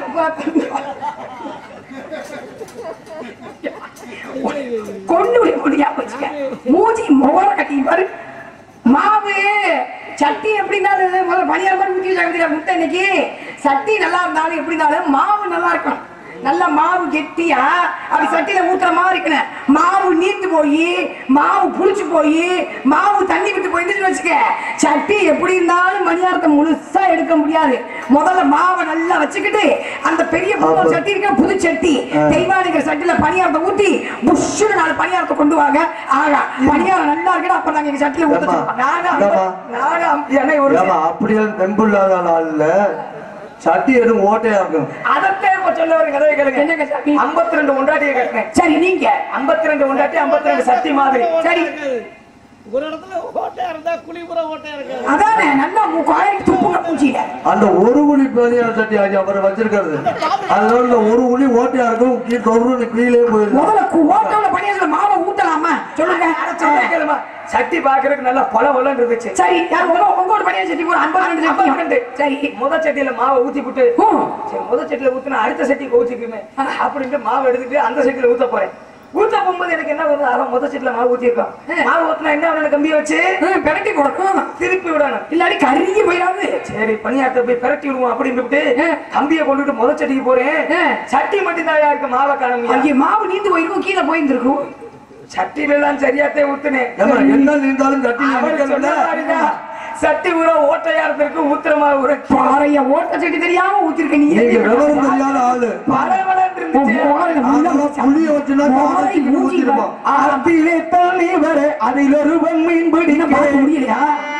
கொண்டு போய் முடியா வச்சுக்க மூஞ்சி முகர கட்டி பாரு மாவு சட்டி எப்படின்னா முதல்ல பணியார மாதிரி ஊற்றி வச்சாங்க முட்டை இன்னைக்கு சட்டி நல்லா இருந்தாலும் எப்படி இருந்தாலும் மாவு நல்லா இருக்கணும் நல்ல மாவு கெட்டியா அப்படி சட்டியில ஊத்துற மாதிரி இருக்கணும் மாவு நீர்த்து போய் மாவு புளிச்சு போய் மாவு தண்ணி விட்டு போயிருந்துச்சு வச்சுக்க சட்டி எப்படி இருந்தாலும் மணியாரத்தை முழுசா எடுக்க முடியாது முதல்ல மாவை நல்லா வச்சுக்கிட்டு அந்த பெரிய புது அப்ப- சட்டி இருக்க புது சட்டி தெய்வானிக்கிற சட்டியில பணியாரத்தை ஊத்தி புஷ்ஷுன்னு நாலு பணியாரத்தை கொண்டு வாங்க ஆகா பணியாரம் நல்லா இருக்கணும் அப்ப நாங்க எங்க சட்டியில ஊத்த ஏம்மா, சொல்றோம். நானும் ஏம்மா, ஐம்பது- நானும் ஐம்பது- அண்ணே, ஒரு ஏம்மா, அப்படியே தெம்பில்லாத நாள்ல சட்டி எதுவும் ஓட்டையா இருக்கும் அதத்தே இப்ப சொல்ல ஒரு கதையை கேளுங்க என்னங்க சாமி? ஐம்பத்தி ரெண்டு ஒண்டாட்டியை கட்டினேன் சரி நீங்க ஐம்பத்தி ரெண்டு ஒண்டாட்டி ஐம்பத்தி ரெண்டு சட்டி மாதிரி சரி ஒரு இடத்துல ஓட்டையா இருந்தா குழிபுற ஓட்டையா இருக்காது அதானே நல்லா காயிட்டு துப்புங்க பூச்சியில அந்த ஒரு குழி பெரியார சட்டி ஆச்சு அப்புறம் வச்சிருக்கிறது அதனால இந்த ஒரு குழி ஓட்டையா இருக்கும் கீழே தொடுன்னு கீழே போயிடும் முதல்ல கு- ஓட்டோல பணியாரத்துல மாவை ஊத்தலாமா சொல்லுங்க சொல்ல கேளுமா சட்டி பாக்குறதுக்கு நல்லா பல வளம் இருந்துச்சு சரி யார் உங்க உங்களோட பணியார சட்டி போற ஐம்பது ரெண்டு ஐம்பத்தி ரெண்டு. சரி முத சட்டியில மாவை ஊத்தி விட்டு ஓ சரி முத சட்டியில ஊத்துனா அடுத்த சட்டி கோச்சிக்குமே அப்படின்ட்டு மாவு எடுத்துட்டு அந்த சட்டியில ஊத்த போறேன் ஊத்த போகும்போது எனக்கு என்ன வருது அவன் முத சட்டியில மாவு ஊத்திருக்கான் மாவு ஊத்துனா என்ன அவன கம்பிய வச்சு ம், பிரட்டி கொடுக்கும் திருப்பி விடணும் இல்லாடி கருகி போயிடாது சரி பணியாரத்தை போய் பிரட்டி விடுவோம் அப்படின்னு ஆ. கம்பிய கொண்டுட்டு முத சட்டிக்கு போறேன் ஆ. சட்டி மட்டும் தான் இருக்கு மாவை காணுங்க அங்கே மாவு நீந்து போயிருக்கும் கீழே போயிருந்திருக்கும் சட்டில எல்லாம் சரியாத்தே ஊத்துனேன் ஏம்மா, என்ன நீந்தாலும் சட்டி அவன் நிக்கணும்ல? சொன்ன மாதிரிதான் சட்டி ஊற ஓட்டையா இருந்திருக்கு ஊத்துற மாவு ஊற பாறைய ஓட்ட சட்டி தெரியாம ஊத்திருக்க நீ நீங்க விவரம் தெரியாத ஆளு பரவலன்னு இருந்துச்சு நாங்கெல்லாம் புளிய வச்சுன்னா காசு ஊத்திருப்போம் ஆத்திலே தண்ணி வர அதில் ஒருவன் மீன் பிடிக்க முடியலையா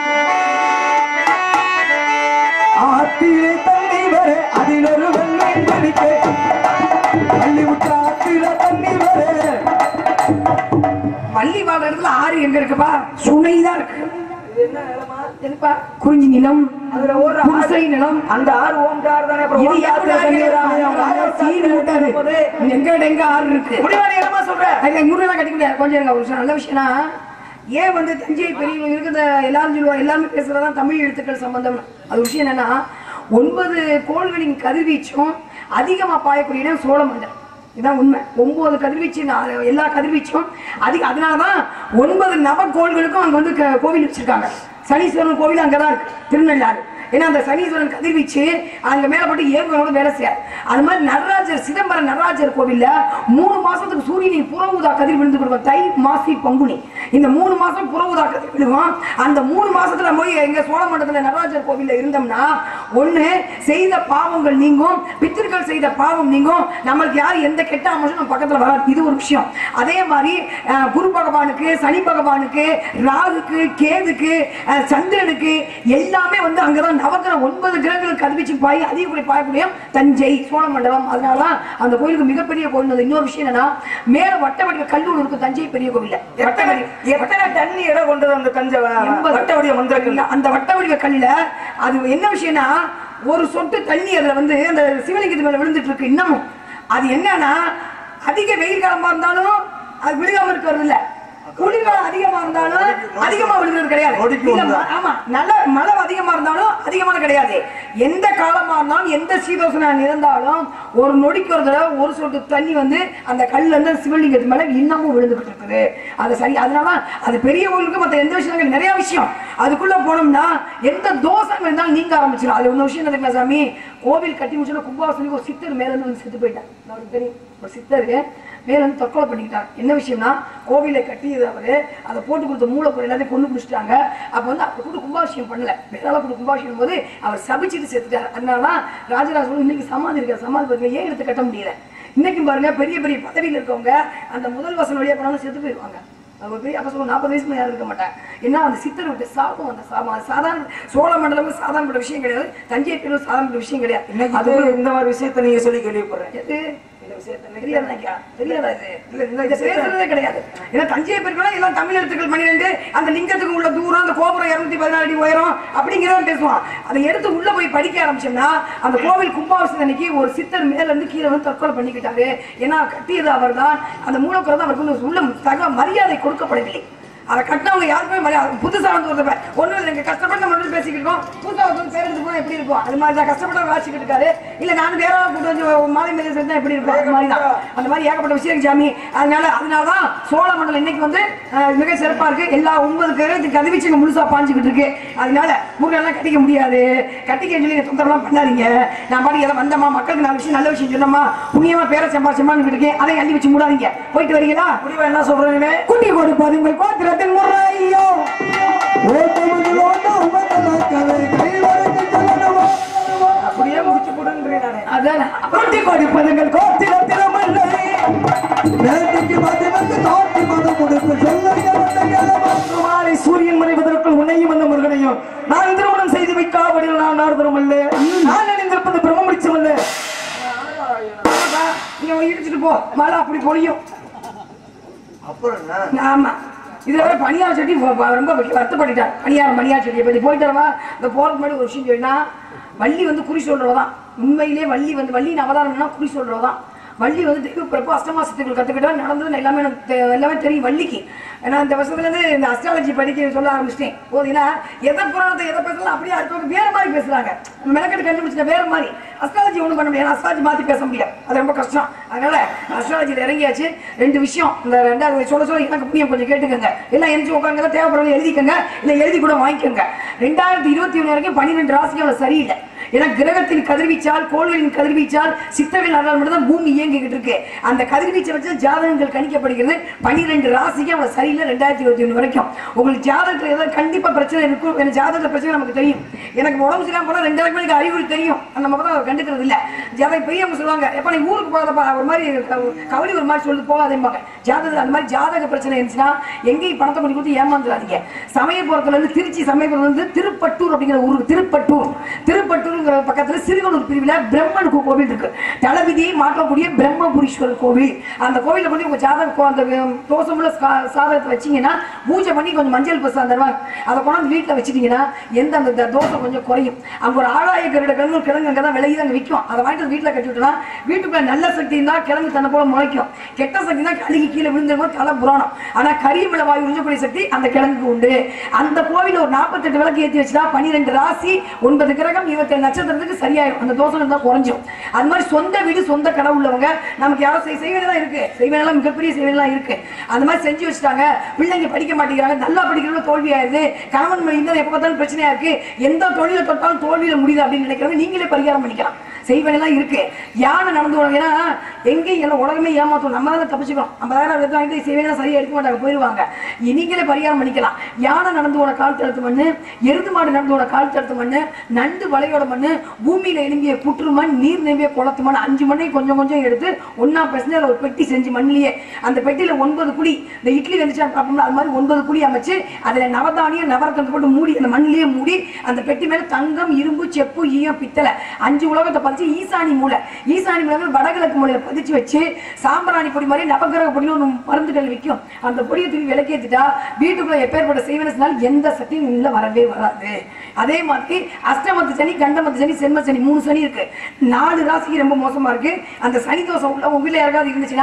ஆத்திலே தண்ணி வர அதில் ஒருவன் மீன் பிடிக்க அள்ளி விட்ட ஆத்தில தண்ணி வர வள்ளி வாழ இடத்துல ஆறு எங்க இருக்குப்பா சுனைதான் இருக்கு என்ன நிலமா என்னப்பா குறிஞ்சி நிலம் அதுல ஒரு புதுசை நிலம் அந்த ஆறு ஓம்கார் தானே அப்புறம் இது ஓம்கார் எப்படி தண்ணி ஆறு? வராம ஆறு சீடு விட்டாரு. போது. எங்க எங்க ஆறு இருக்கு முடிவாளி என்னமா சொல்ற அதுல முருகனை கட்டிக்க முடியாது கொஞ்சம் இருங்க, ஒரு நிமிஷம். நல்ல விஷயம்னா ஏன் வந்து தஞ்சை பெரியவங்க இருக்கிற எல்லாரும் சொல்லுவாங்க எல்லாமே பேசுறதான் தமிழ் எழுத்துக்கள் சம்பந்தம் அது விஷயம் என்னன்னா ஒன்பது கோள்களின் கதிர்வீச்சும் அதிகமா பாயக்கூடிய இடம் சோழமண்டலம் இதான் உண்மை ஒன்பது கதிர்வீச்சு நா- எல்லா கதிர்வீச்சும் அதிக அதனாலதான் ஒன்பது நவக்கோள்களுக்கும் அங்க வந்து க- கோவில் வச்சிருக்காங்க சனீஸ்வரன் கோவில் அங்கதான் இருக்கு திருநள்ளாறு ஏன்னா அந்த சனீஸ்வரன் கதிர்வீச்சு அங்க மேல போட்டு ஏவுகளோட வேலை செய்யாது அது மாதிரி நடராஜர் சிதம்பரம் நடராஜர் கோவில்ல மூணு மாசத்துக்கு சூரியனின் புற ஊதா கதிர் விழுந்து கொடுக்கும் தை மாசி பங்குனி இந்த மூணு மாசம் புற ஊதா கதிர் விழுகும் அந்த மூணு மாசத்துல போய் எங்க சோழமண்டலத்துல நடராஜர் கோவில்ல இருந்தோம்னா ஒண்ணு செய்த பாவங்கள் நீங்கும் பித்திருக்கள் செய்த பாவம் நீங்கும் நம்மளுக்கு யாரும் எந்த கெட்ட அம்சம் நம்ம பக்கத்துல வராது இது ஒரு விஷயம் அதே மாதிரி அஹ், குரு பகவானுக்கு சனி பகவானுக்கு ராகுக்கு கேதுக்கு அஹ், சந்திரனுக்கு எல்லாமே வந்து அங்கதான் நவக்கிரகம் ஒன்பது கிரகங்களுக்கு கதிர்வீச்சு பாய் அதிகப்படி பாயக்கூடிய தஞ்சை சோழமண்டலம் அதனாலதான் அந்த கோயிலுக்கு மிகப்பெரிய கோயில் அது இன்னொரு விஷயம் என்னன்னா மேல வட்ட வடிவ கல்லூர் இருக்கு தஞ்சை பெரிய கோவில்ல வட்ட எத்தனை வடிவ எத்தனை தண்ணி இடம் கொண்டது அந்த தஞ்சை எண்பது. வட்ட வடிவ மந்திரங்கள் இல்ல, அந்த வட்ட வடிவ கல்லுல அது என்ன விஷயம்னா ஒரு சொட்டு தண்ணி அதுல வந்து அந்த சிவலிங்கத்து மேல விழுந்துட்டு இருக்கு இன்னமும் அது என்னன்னா அதிக வெயில் காலமா இருந்தாலும் அது விழுகாம இருக்கிறது இல்ல குளிர்காலம் அதிகமா இருந்தாலும் அதிகமா விழுகிறது கிடையாது நொடிக்கு இல்ல, ஒண்ணு. ம- ஆமா நல்ல மழை அதிகமா இருந்தாலும் அதிகமான கிடையாது எந்த காலமா இருந்தாலும் எந்த சீதோஷனம் இருந்தாலும் ஒரு நொடிக்கு ஒரு தடவை ஒரு சொட்டு தண்ணி வந்து அந்த கல்லுல இருந்து சிவலிங்கத்து மேல இன்னமும் விழுந்துகிட்டு இருக்குது அது சரி அதனால அது பெரிய கோயிலுக்கு மத்த எந்த விஷயங்கள் நிறைய விஷயம் அதுக்குள்ள போனோம்னா எந்த தோஷம் இருந்தாலும் நீங்க ஆரம்பிச்சிடும் அது ஒண்ணு விஷயம் தெரியுமா சாமி கோவில் கட்டி முடிச்சோன்னா கும்பாசனுக்கு ஒரு சித்தர் மேல இருந்து வந்து செத்து போயிட்டார் அவருக்கு தெரியும் ஒரு சித்தர் மேல வந்து தற்கொலை பண்ணிக்கிட்டார் என்ன விஷயம்னா கோவிலை கட்டியது அவரு அதை போட்டு கொடுத்த மூலப்பொருள் எல்லாத்தையும் கொண்டு பிடிச்சிட்டாங்க அப்ப வந்து அவர் கூட கும்பாபிஷேகம் பண்ணல வேறால கூட கும்பாபிஷேகம் போது அவர் சபிச்சுட்டு செத்துட்டார் அதனாலதான் ராஜராஜன் இன்னைக்கு சமாதி இருக்கார் சமாதி பாருங்க ஏன் எடுத்து கட்ட முடியல இன்னைக்கு பாருங்க பெரிய பெரிய பதவியில் இருக்கவங்க அந்த முதல் வசனம் வழியா போனாலும் செத்து போயிடுவாங்க அவங்க பெரிய அப்ப சொல்லுவாங்க நாற்பது வயசுல யாரும் இருக்க மாட்டாங்க ஏன்னா அந்த சித்தர் விட்டு சாபம் அந்த சாபம் அது சாதாரண சோழ மண்டலம் சாதாரண விஷயம் கிடையாது தஞ்சை பெரிய சாதாரண விஷயம் கிடையாது இன்னைக்கு அது அது இந்த மாதிரி விஷயத்த நீங்க சொல்லி கேள்விப்படுறேன் எது? இந்த விஷயத்த இன்னைக்கு தெரியாதா ஐயா? தெரியாதா இது? இல்ல, இந்த இதை விஷயத்த- பேசுறதே கிடையாது. ஏன்னா தஞ்சை பெருக்கெல்லாம் எல்லாம் தமிழ் எழுத்துக்கள் பன்னிரெண்டு, அந்த லிங்கத்துக்கு உள்ள தூரம், அந்த கோபுரம் 214 அடி உயரம், அப்படிங்கிறத பேசுவான். அதை எடுத்து உள்ள போய் படிக்க ஆரம்பிச்சோம்னா, அந்த கோவில் கும்பாபிஷேகம் அன்னைக்கு ஒரு சித்தர் மேல இருந்து கீழே வந்து தற்கொலை பண்ணிக்கிட்டாரு. ஏன்னா கட்டியது அவர்தான். அந்த மூலக்குறை தான் அவருக்கு வந்து உள்ள தக மரியாதை கொடுக்கப்படவில்லை அதை கட்டினவங்க யாருக்குமே மரியாதை புதுசா வந்து ஒருத்தர் ஒன்றும் இல்லை எங்க கஷ்டப்பட்டு நம்ம வந்து பேசிக்கிட்டு இருக்கோம் புதுசா வந்து பேர் எடுத்து போனா எப்படி இருக்கும் அது மாதிரி தான் கஷ்டப்பட்டு வாசிக்கிட்டு இருக்காரு இல்ல நான் வேற ஆள் கூட்டு வந்து மாலை மேலே சேர்த்தா எப்படி இருக்கும் அது மாதிரி தான் அந்த மாதிரி ஏகப்பட்ட விஷயம் இருக்கு சாமி அதனால அதனாலதான் சோழ மண்டலம் இன்னைக்கு வந்து அஹ், மிக சிறப்பா இருக்கு எல்லா ஒன்பது பேரும் கதிவிச்சுங்க முழுசா பாஞ்சுக்கிட்டு இருக்கு அதனால முருகெல்லாம் கட்டிக்க முடியாது கட்டிக்க சொல்லி தொந்தரவுலாம் பண்ணாதீங்க நான் பாடி எதை வந்தமா மக்களுக்கு நல்ல விஷயம் நல்ல விஷயம் சொன்னமா புண்ணியமா பேர சம்பாஷமான்னு இருக்கேன் அதை அள்ளி வச்சு மூடாதீங்க போயிட்டு வரீங்களா முடிவா என்ன சொல்றீங்க குட்டி கொடுப்பது உங்கள் கோத்திரத்தின் முறையோ ஓட்டமுடிவோடு உமதலக்கவை கைவரத்தில் சொல்லணுமா அப்படியே முடிச்சு போடுன்றேன் நானே அதான் குட்டி கொடுப்பது உங்கள் கோத்திரத்தின் முறை வேட்டைக்கு மதிவந்து தாட்டி மனம் கொடுத்து சொல்லுங்க வந்த கிழமை மாலை சூரியன் மறைவதற்குள் உன்னையும் அந்த முருகனையும் நான் திருமணம் செய்து வைக்காவிடில் நான் நாரதரும் அல்ல நான் அணிந்திருப்பது பிரம்மமிச்சம் அல்ல நீங்க இடிச்சிட்டு போ மழை அப்படி பொழியும் அப்புறம் என்ன ஆமா இதுல வேற பனியார் செடி ப- ப- ரொம்ப வருத்தப்பட்டுட்டார் பனியார் மணியார் செடியை பத்தி போயிட்டு வரவா இந்த போறதுக்கு முன்னாடி ஒரு விஷயம் சொன்னா வள்ளி வந்து குறி சொல்றவதான் உண்மையிலே வள்ளி வந்து வள்ளியின் அவதாரம்னா குறி சொல்றவதான் வள்ளி வந்து தெய்வ பிறப்பு அஷ்டமா சித்துக்கள் கத்துக்கிட்டா நடந்தது எல்லாமே எனக்கு தெ- எல்லாமே தெரியும் வள்ளிக்கு ஏன்னா இந்த வருஷத்துல இருந்து இந்த அஸ்ட்ராலஜி படிக்க சொல்ல ஆரம்பிச்சிட்டேன் போதுன்னா எதை புராணத்தை எதை பேசலாம் அப்படியே அடுத்தவங்க வேற மாதிரி பேசுறாங்க மெனக்கெட்டு கண்டுபிடிச்சிட்ட வேற மாதிரி அஸ்ட்ராலஜி ஒண்ணும் பண்ண முடியாது அஸ்ட்ராலஜி மாத்தி பேச முடியாது அது ரொம்ப கஷ்டம் அதனால அஸ்ட்ராலஜியில் இறங்கியாச்சு ரெண்டு விஷயம் இந்த ரெண்டாவது சொல்ல சொல்ல எனக்கு புரியும் கொஞ்சம் கேட்டுக்கோங்க எல்லாம் எழுதி உட்காருங்க தேவைப்படுறது எழுதிக்கோங்க இல்லை எழுதி கூட வாங்கிக்கோங்க ரெண்டாயிரத்தி இருபத்தி ஒன்று வரைக்கும் பன்னிரெண்டு ராசிகள் சரியில்லை ஏன்னா கிரகத்தின் கதிர்வீச்சால் கோள்களின் கதிர்வீச்சால் சித்தர்கள் அருளால் மட்டும் தான் பூமி இயங்கிக்கிட்டு இருக்கு அந்த கதிர்வீச்சை வச்சு ஜாதகங்கள் கணிக்கப்படுகிறது பன்னிரெண்டு ராசிக்கு அவ்வளவு சரியில்லை ரெண்டாயிரத்தி இருபத்தி ஒன்று வரைக்கும் உங்களுக்கு ஜாதகத்தில் ஏதாவது கண்டிப்பா பிரச்சனை இருக்கும் எனக்கு ஜாதகத்தில் பிரச்சனை நமக்கு தெரியும் எனக்கு உடம்பு சரியாம போனா ரெண்டாயிரம் மணிக்கு அறிகுறி தெரியும் அது நம்ம தான் அதை கண்டுக்கிறது இல்ல ஜாதக பெரியவங்க சொல்லுவாங்க எப்ப நீ ஊருக்கு போகாதப்பா ஒரு மாதிரி க- கவலி ஒரு மாதிரி சொல்லி போகாதேம்பாங்க ஜாதகத்தில் அந்த மாதிரி ஜாதக பிரச்சனை இருந்துச்சுன்னா எங்கேயும் பணத்தை கொண்டு கொடுத்து ஏமாந்துடாதீங்க சமயபுரத்துல இருந்து திருச்சி சமயபுரத்துல இருந்து திருப்பட்டூர் அப்படிங்கிற ஊருக்கு திருப்பட்டூர் திருப்பட்டூருங்கிற பக்கத்துல சிறுகனூர் பிரிவுல பிரம்மன் கோ- கோவில் இருக்கு தளபதியை மாற்றக்கூடிய பிரம்மபுரீஸ்வரர் கோவில் அந்த கோவில கொண்டு உங்க ஜாதக கோ- அந்த வி- தோஷமுள்ள சா- சாதகத்தை வச்சீங்கன்னா பூஜை பண்ணி கொஞ்சம் மஞ்சள் பசு தருவாங்க அதை கொண்டாந்து வீட்டுல வச்சிட்டீங்கன்னா எந்த அந்த த- தோஷம் கொஞ்சம் குறையும் அங்க ஒரு ஆழாய கருட கிழங்கு கிழங்கு அங்கே தான் விலகி அங்கே விற்கும் அதை வாங்கிட்டு வந்து வீட்டுல கட்டி விட்டோம்னா வீட்டுக்குள்ள நல்ல சக்தி இருந்தா கிழங்கு தன்னை போல முளைக்கும் கெட்ட சக்தி தான் கழுகி கீழே விழுந்திருக்கும் தலை புராணம் ஆனா கரியமில வாயு உறிஞ்சக்கூடிய சக்தி அந்த கிழங்குக்கு உண்டு அந்த கோவில ஒரு நாற்பத்தெட்டு விளக்கு ஏற்றி வச்சுட்டா பன்னிரெண்டு ராசி ஒன்பது கிரகம் இருபத்தேழு நட்சத்திரத்துக்கு சரியாயிடும் அந்த தோஷம் இருந்தா குறைஞ்சிரும் அது மாதிரி சொந்த வீடு சொந்த கடை உள்ளவங்க நமக்கு யாரோ செய் செய்வேனெல்லாம் இருக்கு செய்வேனெல்லாம் மிகப்பெரிய செய்வேனெல்லாம் இருக்கு அந்த மாதிரி செஞ்சு வச்சுட்டாங்க பிள்ளைங்க படிக்க மாட்டேங்கிறாங்க நல்லா படிக்கிறவங்க தோல்வி ஆயிருது கணவன் மனைவி இருந்தா எப்ப பார்த்தாலும் பிரச்சனையா இருக்கு எந்த தொழிலை தொட்டாலும் தோல்வியில முடியுது அப்படின்னு நினைக்கிறது நீங்களே பரிகாரம் பண்ணிக்கலாம் செய்வனெல்லாம் இருக்கு யானை நடந்து வரும் ஏன்னா எங்கேயும் எல்லாம் உலகமே ஏமாத்தும் நம்ம தான் தப்பிச்சுக்கணும் ஐம்பதாயிரம் எடுத்து வாங்கிட்டு செய்வனா சரியா எடுக்க மாட்டாங்க போயிருவாங்க நீங்களே பரிகாரம் பண்ணிக்கலாம் யானை நடந்து போன கால் தடுத்து மண்ணு எருது மாடு நடந்து போன கால் தடுத்து மண்ணு நண்டு வலையோட மண்ணு பூமியில எழும்பிய புற்று மண் நீர் நிரம்பிய குளத்து மண் அஞ்சு மண்ணை கொஞ்சம் கொஞ்சம் எடுத்து ஒன்னா பேசினா ஒரு பெட்டி செஞ்சு மண்ணிலேயே அந்த பெட்டியில ஒன்பது குழி இந்த இட்லி வந்துச்சு பார்ப்போம்ல அது மாதிரி ஒன்பது குழி அமைச்சு அதுல நவதானியம் நவரத்தத்தை போட்டு மூடி அந்த மண்ணிலேயே மூடி அந்த பெட்டி மேல தங்கம் இரும்பு செப்பு ஈயம் பித்தளை அஞ்சு உலகத்தை பதிச்சு ஈசானி மூலை ஈசானி மூலை வடகிழக்கு மூலையில பதிச்சு வச்சு சாம்பிராணி பொடி மாதிரி நவகிரக பொடின்னு ஒன்று மருந்துகள் விற்கும் அந்த பொடியை தூக்கி விளக்கேத்திட்டா வீட்டுக்குள்ள எப்பேற்பட்ட செய்வனஸ்னால எந்த சக்தியும் உள்ள வரவே வராது அதே மாதிரி அஷ்டமத்து சனி கண்டமத்து சனி சென்ம சனி மூணு சனி இருக்கு நாலு ராசிக்கு ரொம்ப மோசமா இருக்கு அந்த சனி தோஷம் உள்ள உங்க வீட்டுல யாருக்காவது இருந்துச்சுன்னா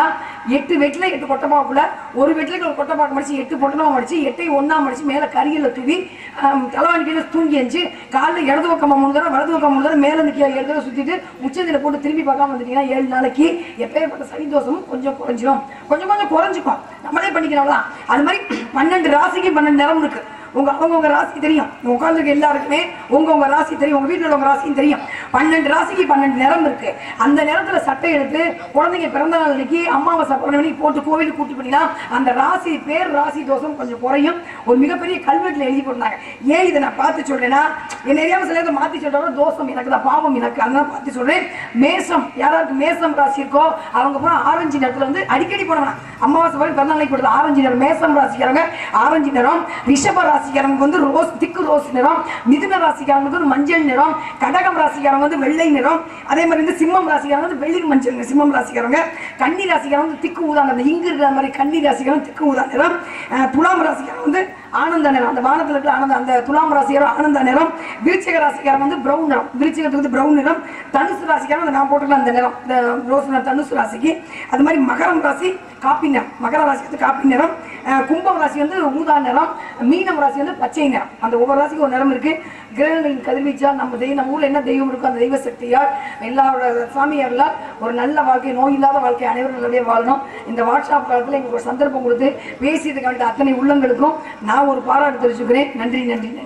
எட்டு வெட்டில எட்டு கொட்டமாவுக்குள்ள ஒரு வெட்டிலைக்கு ஒரு கொட்டப்பாக்கு மடிச்சு எட்டு பொட்டமா மடிச்சு எட்டை ஒண்ணா மடிச்சு மேல கரியில தூவி ஆம், தலைவாணி கீழே தூங்கி எஞ்சி காலைல இடது பக்கம் மூணு தடவை வலது பக்கம் மூணு தடவை மேல இருந்து கீழே ஏழு தடவை சுத்திட்டு உச்சந்தில போட்டு திரும்பி பார்க்காம வந்துட்டீங்கன்னா ஏழு நாளைக்கு எப்பேற்பட்ட சனி தோஷமும் கொஞ்சம் குறைஞ்சிரும் கொஞ்சம் கொஞ்சம் குறைஞ்சிக்கும் நம்மளே பண்ணிக்கிறோம்ல அது மாதிரி பன்னெண்டு ராசிக்கு பன்னெண்டு நிறம் இருக்கு உங்க அவங்க உங்க ராசி தெரியும் உட்காந்துருக்க எல்லாருக்குமே உங்க உங்க ராசி தெரியும் உங்க வீட்டுல உங்க ராசியும் தெரியும் பன்னெண்டு ராசிக்கு பன்னெண்டு நிறம் இருக்கு அந்த நேரத்துல சட்டை எடுத்து குழந்தைங்க பிறந்த நாள் அன்னைக்கு அமாவாசை பௌர்ணமி போட்டு கோவிலுக்கு கூட்டி பண்ணினா அந்த ராசி பேர் ராசி தோஷம் கொஞ்சம் குறையும் ஒரு மிகப்பெரிய கல்வெட்டுல எழுதி போட்டாங்க ஏன் இதை நான் பார்த்து சொல்றேன்னா என்ன தெரியாம சில இதை மாத்தி சொல்றோம் தோஷம் எனக்கு தான் பாவம் எனக்கு அதனால பார்த்து சொல்றேன் மேசம் யாராருக்கு மேசம் ராசி இருக்கோ அவங்க பூரா ஆரஞ்சு நிறத்துல வந்து அடிக்கடி போனவனா அமாவாசை வரை பிறந்த நாளைக்கு கொடுத்த ஆரஞ்சு நிறம் மேசம் ராசிக்காரங்க ஆரஞ்சு நிறம் ரிஷப ராசிக்காரங்க வந்து ரோஸ் திக்கு ரோஸ் நிறம் மிதுன ராசிக்காரங்க வந்து ஒரு மஞ்சள் நிறம் கடகம் ராசிக்காரங்க வந்து வெள்ளை நிறம் அதே மாதிரி வந்து சிம்மம் ராசிக்காரங்க வந்து வெள்ளி மஞ்சள் நிறம். சிம்மம் ராசிக்காரங்க கன்னி ராசிக்காரங்க வந்து திக்கு ஊதா நிறம் இங்கு இருக்கிற மாதிரி கன்னி ராசிக்காரங்க திக்கு ஊதா நிறம் அஹ் துலாம் ராசிக்காரங்க வந்து ஆனந்த நிறம் அந்த வானத்துல இருக்கிற ஆனந்த அந்த துலாம் ராசிக்காரங்க ஆனந்த நிறம் விருச்சிக ராசிக்காரங்க வந்து பிரவுன் நிறம் விருச்சிகத்துக்கு வந்து பிரவுன் நிறம் தனுசு ராசிக்காரங்க அந்த நான் போட்டுக்கலாம் அந்த நிறம் இந்த ரோஸ் நிறம் தனுசு ராசிக்கு அது மாதிரி மகரம் ராசி காப்பி நிறம் மகர ராசி வந்து காப்பி நிறம் அஹ் கும்பம் ராசி வந்து ஊதா நிறம் மீனம் ராசி வந்து பச்சை நிறம் அந்த ஒவ்வொரு ராசிக்கும் ஒரு நிறம் இருக்கு கிரகங்களின் கதிர்வீச்சால் நம்ம தெய்வம் நம்ம ஊர்ல என்ன தெய்வம் இருக்கோ அந்த தெய்வ சக்தியால் எல்லாரோட சாமியார்களால் ஒரு நல்ல வாழ்க்கை நோய் இல்லாத வாழ்க்கை அனைவரும் நல்லபடியாக வாழணும் இந்த வாட்ஸ்அப் காலத்தில் எங்களுக்கு ஒரு சந்தர்ப்பம் கொடுத்து பேசியதுக்கு வேண்டிய அத்தனை உள்ளங்களுக்கும் நான் ஒரு பாராட்டு தெரிவிச்சுக்கிறேன் நன்றி நன்றி நன்றி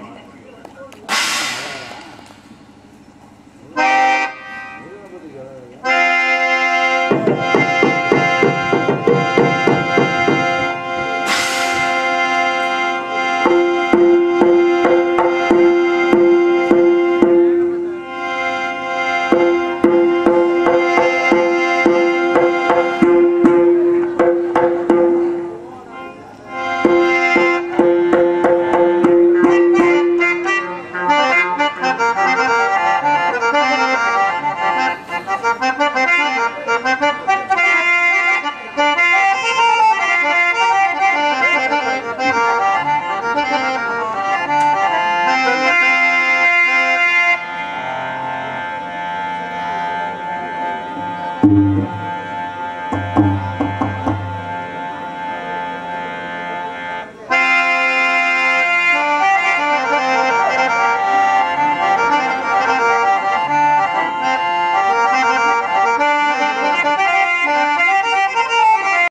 ஆ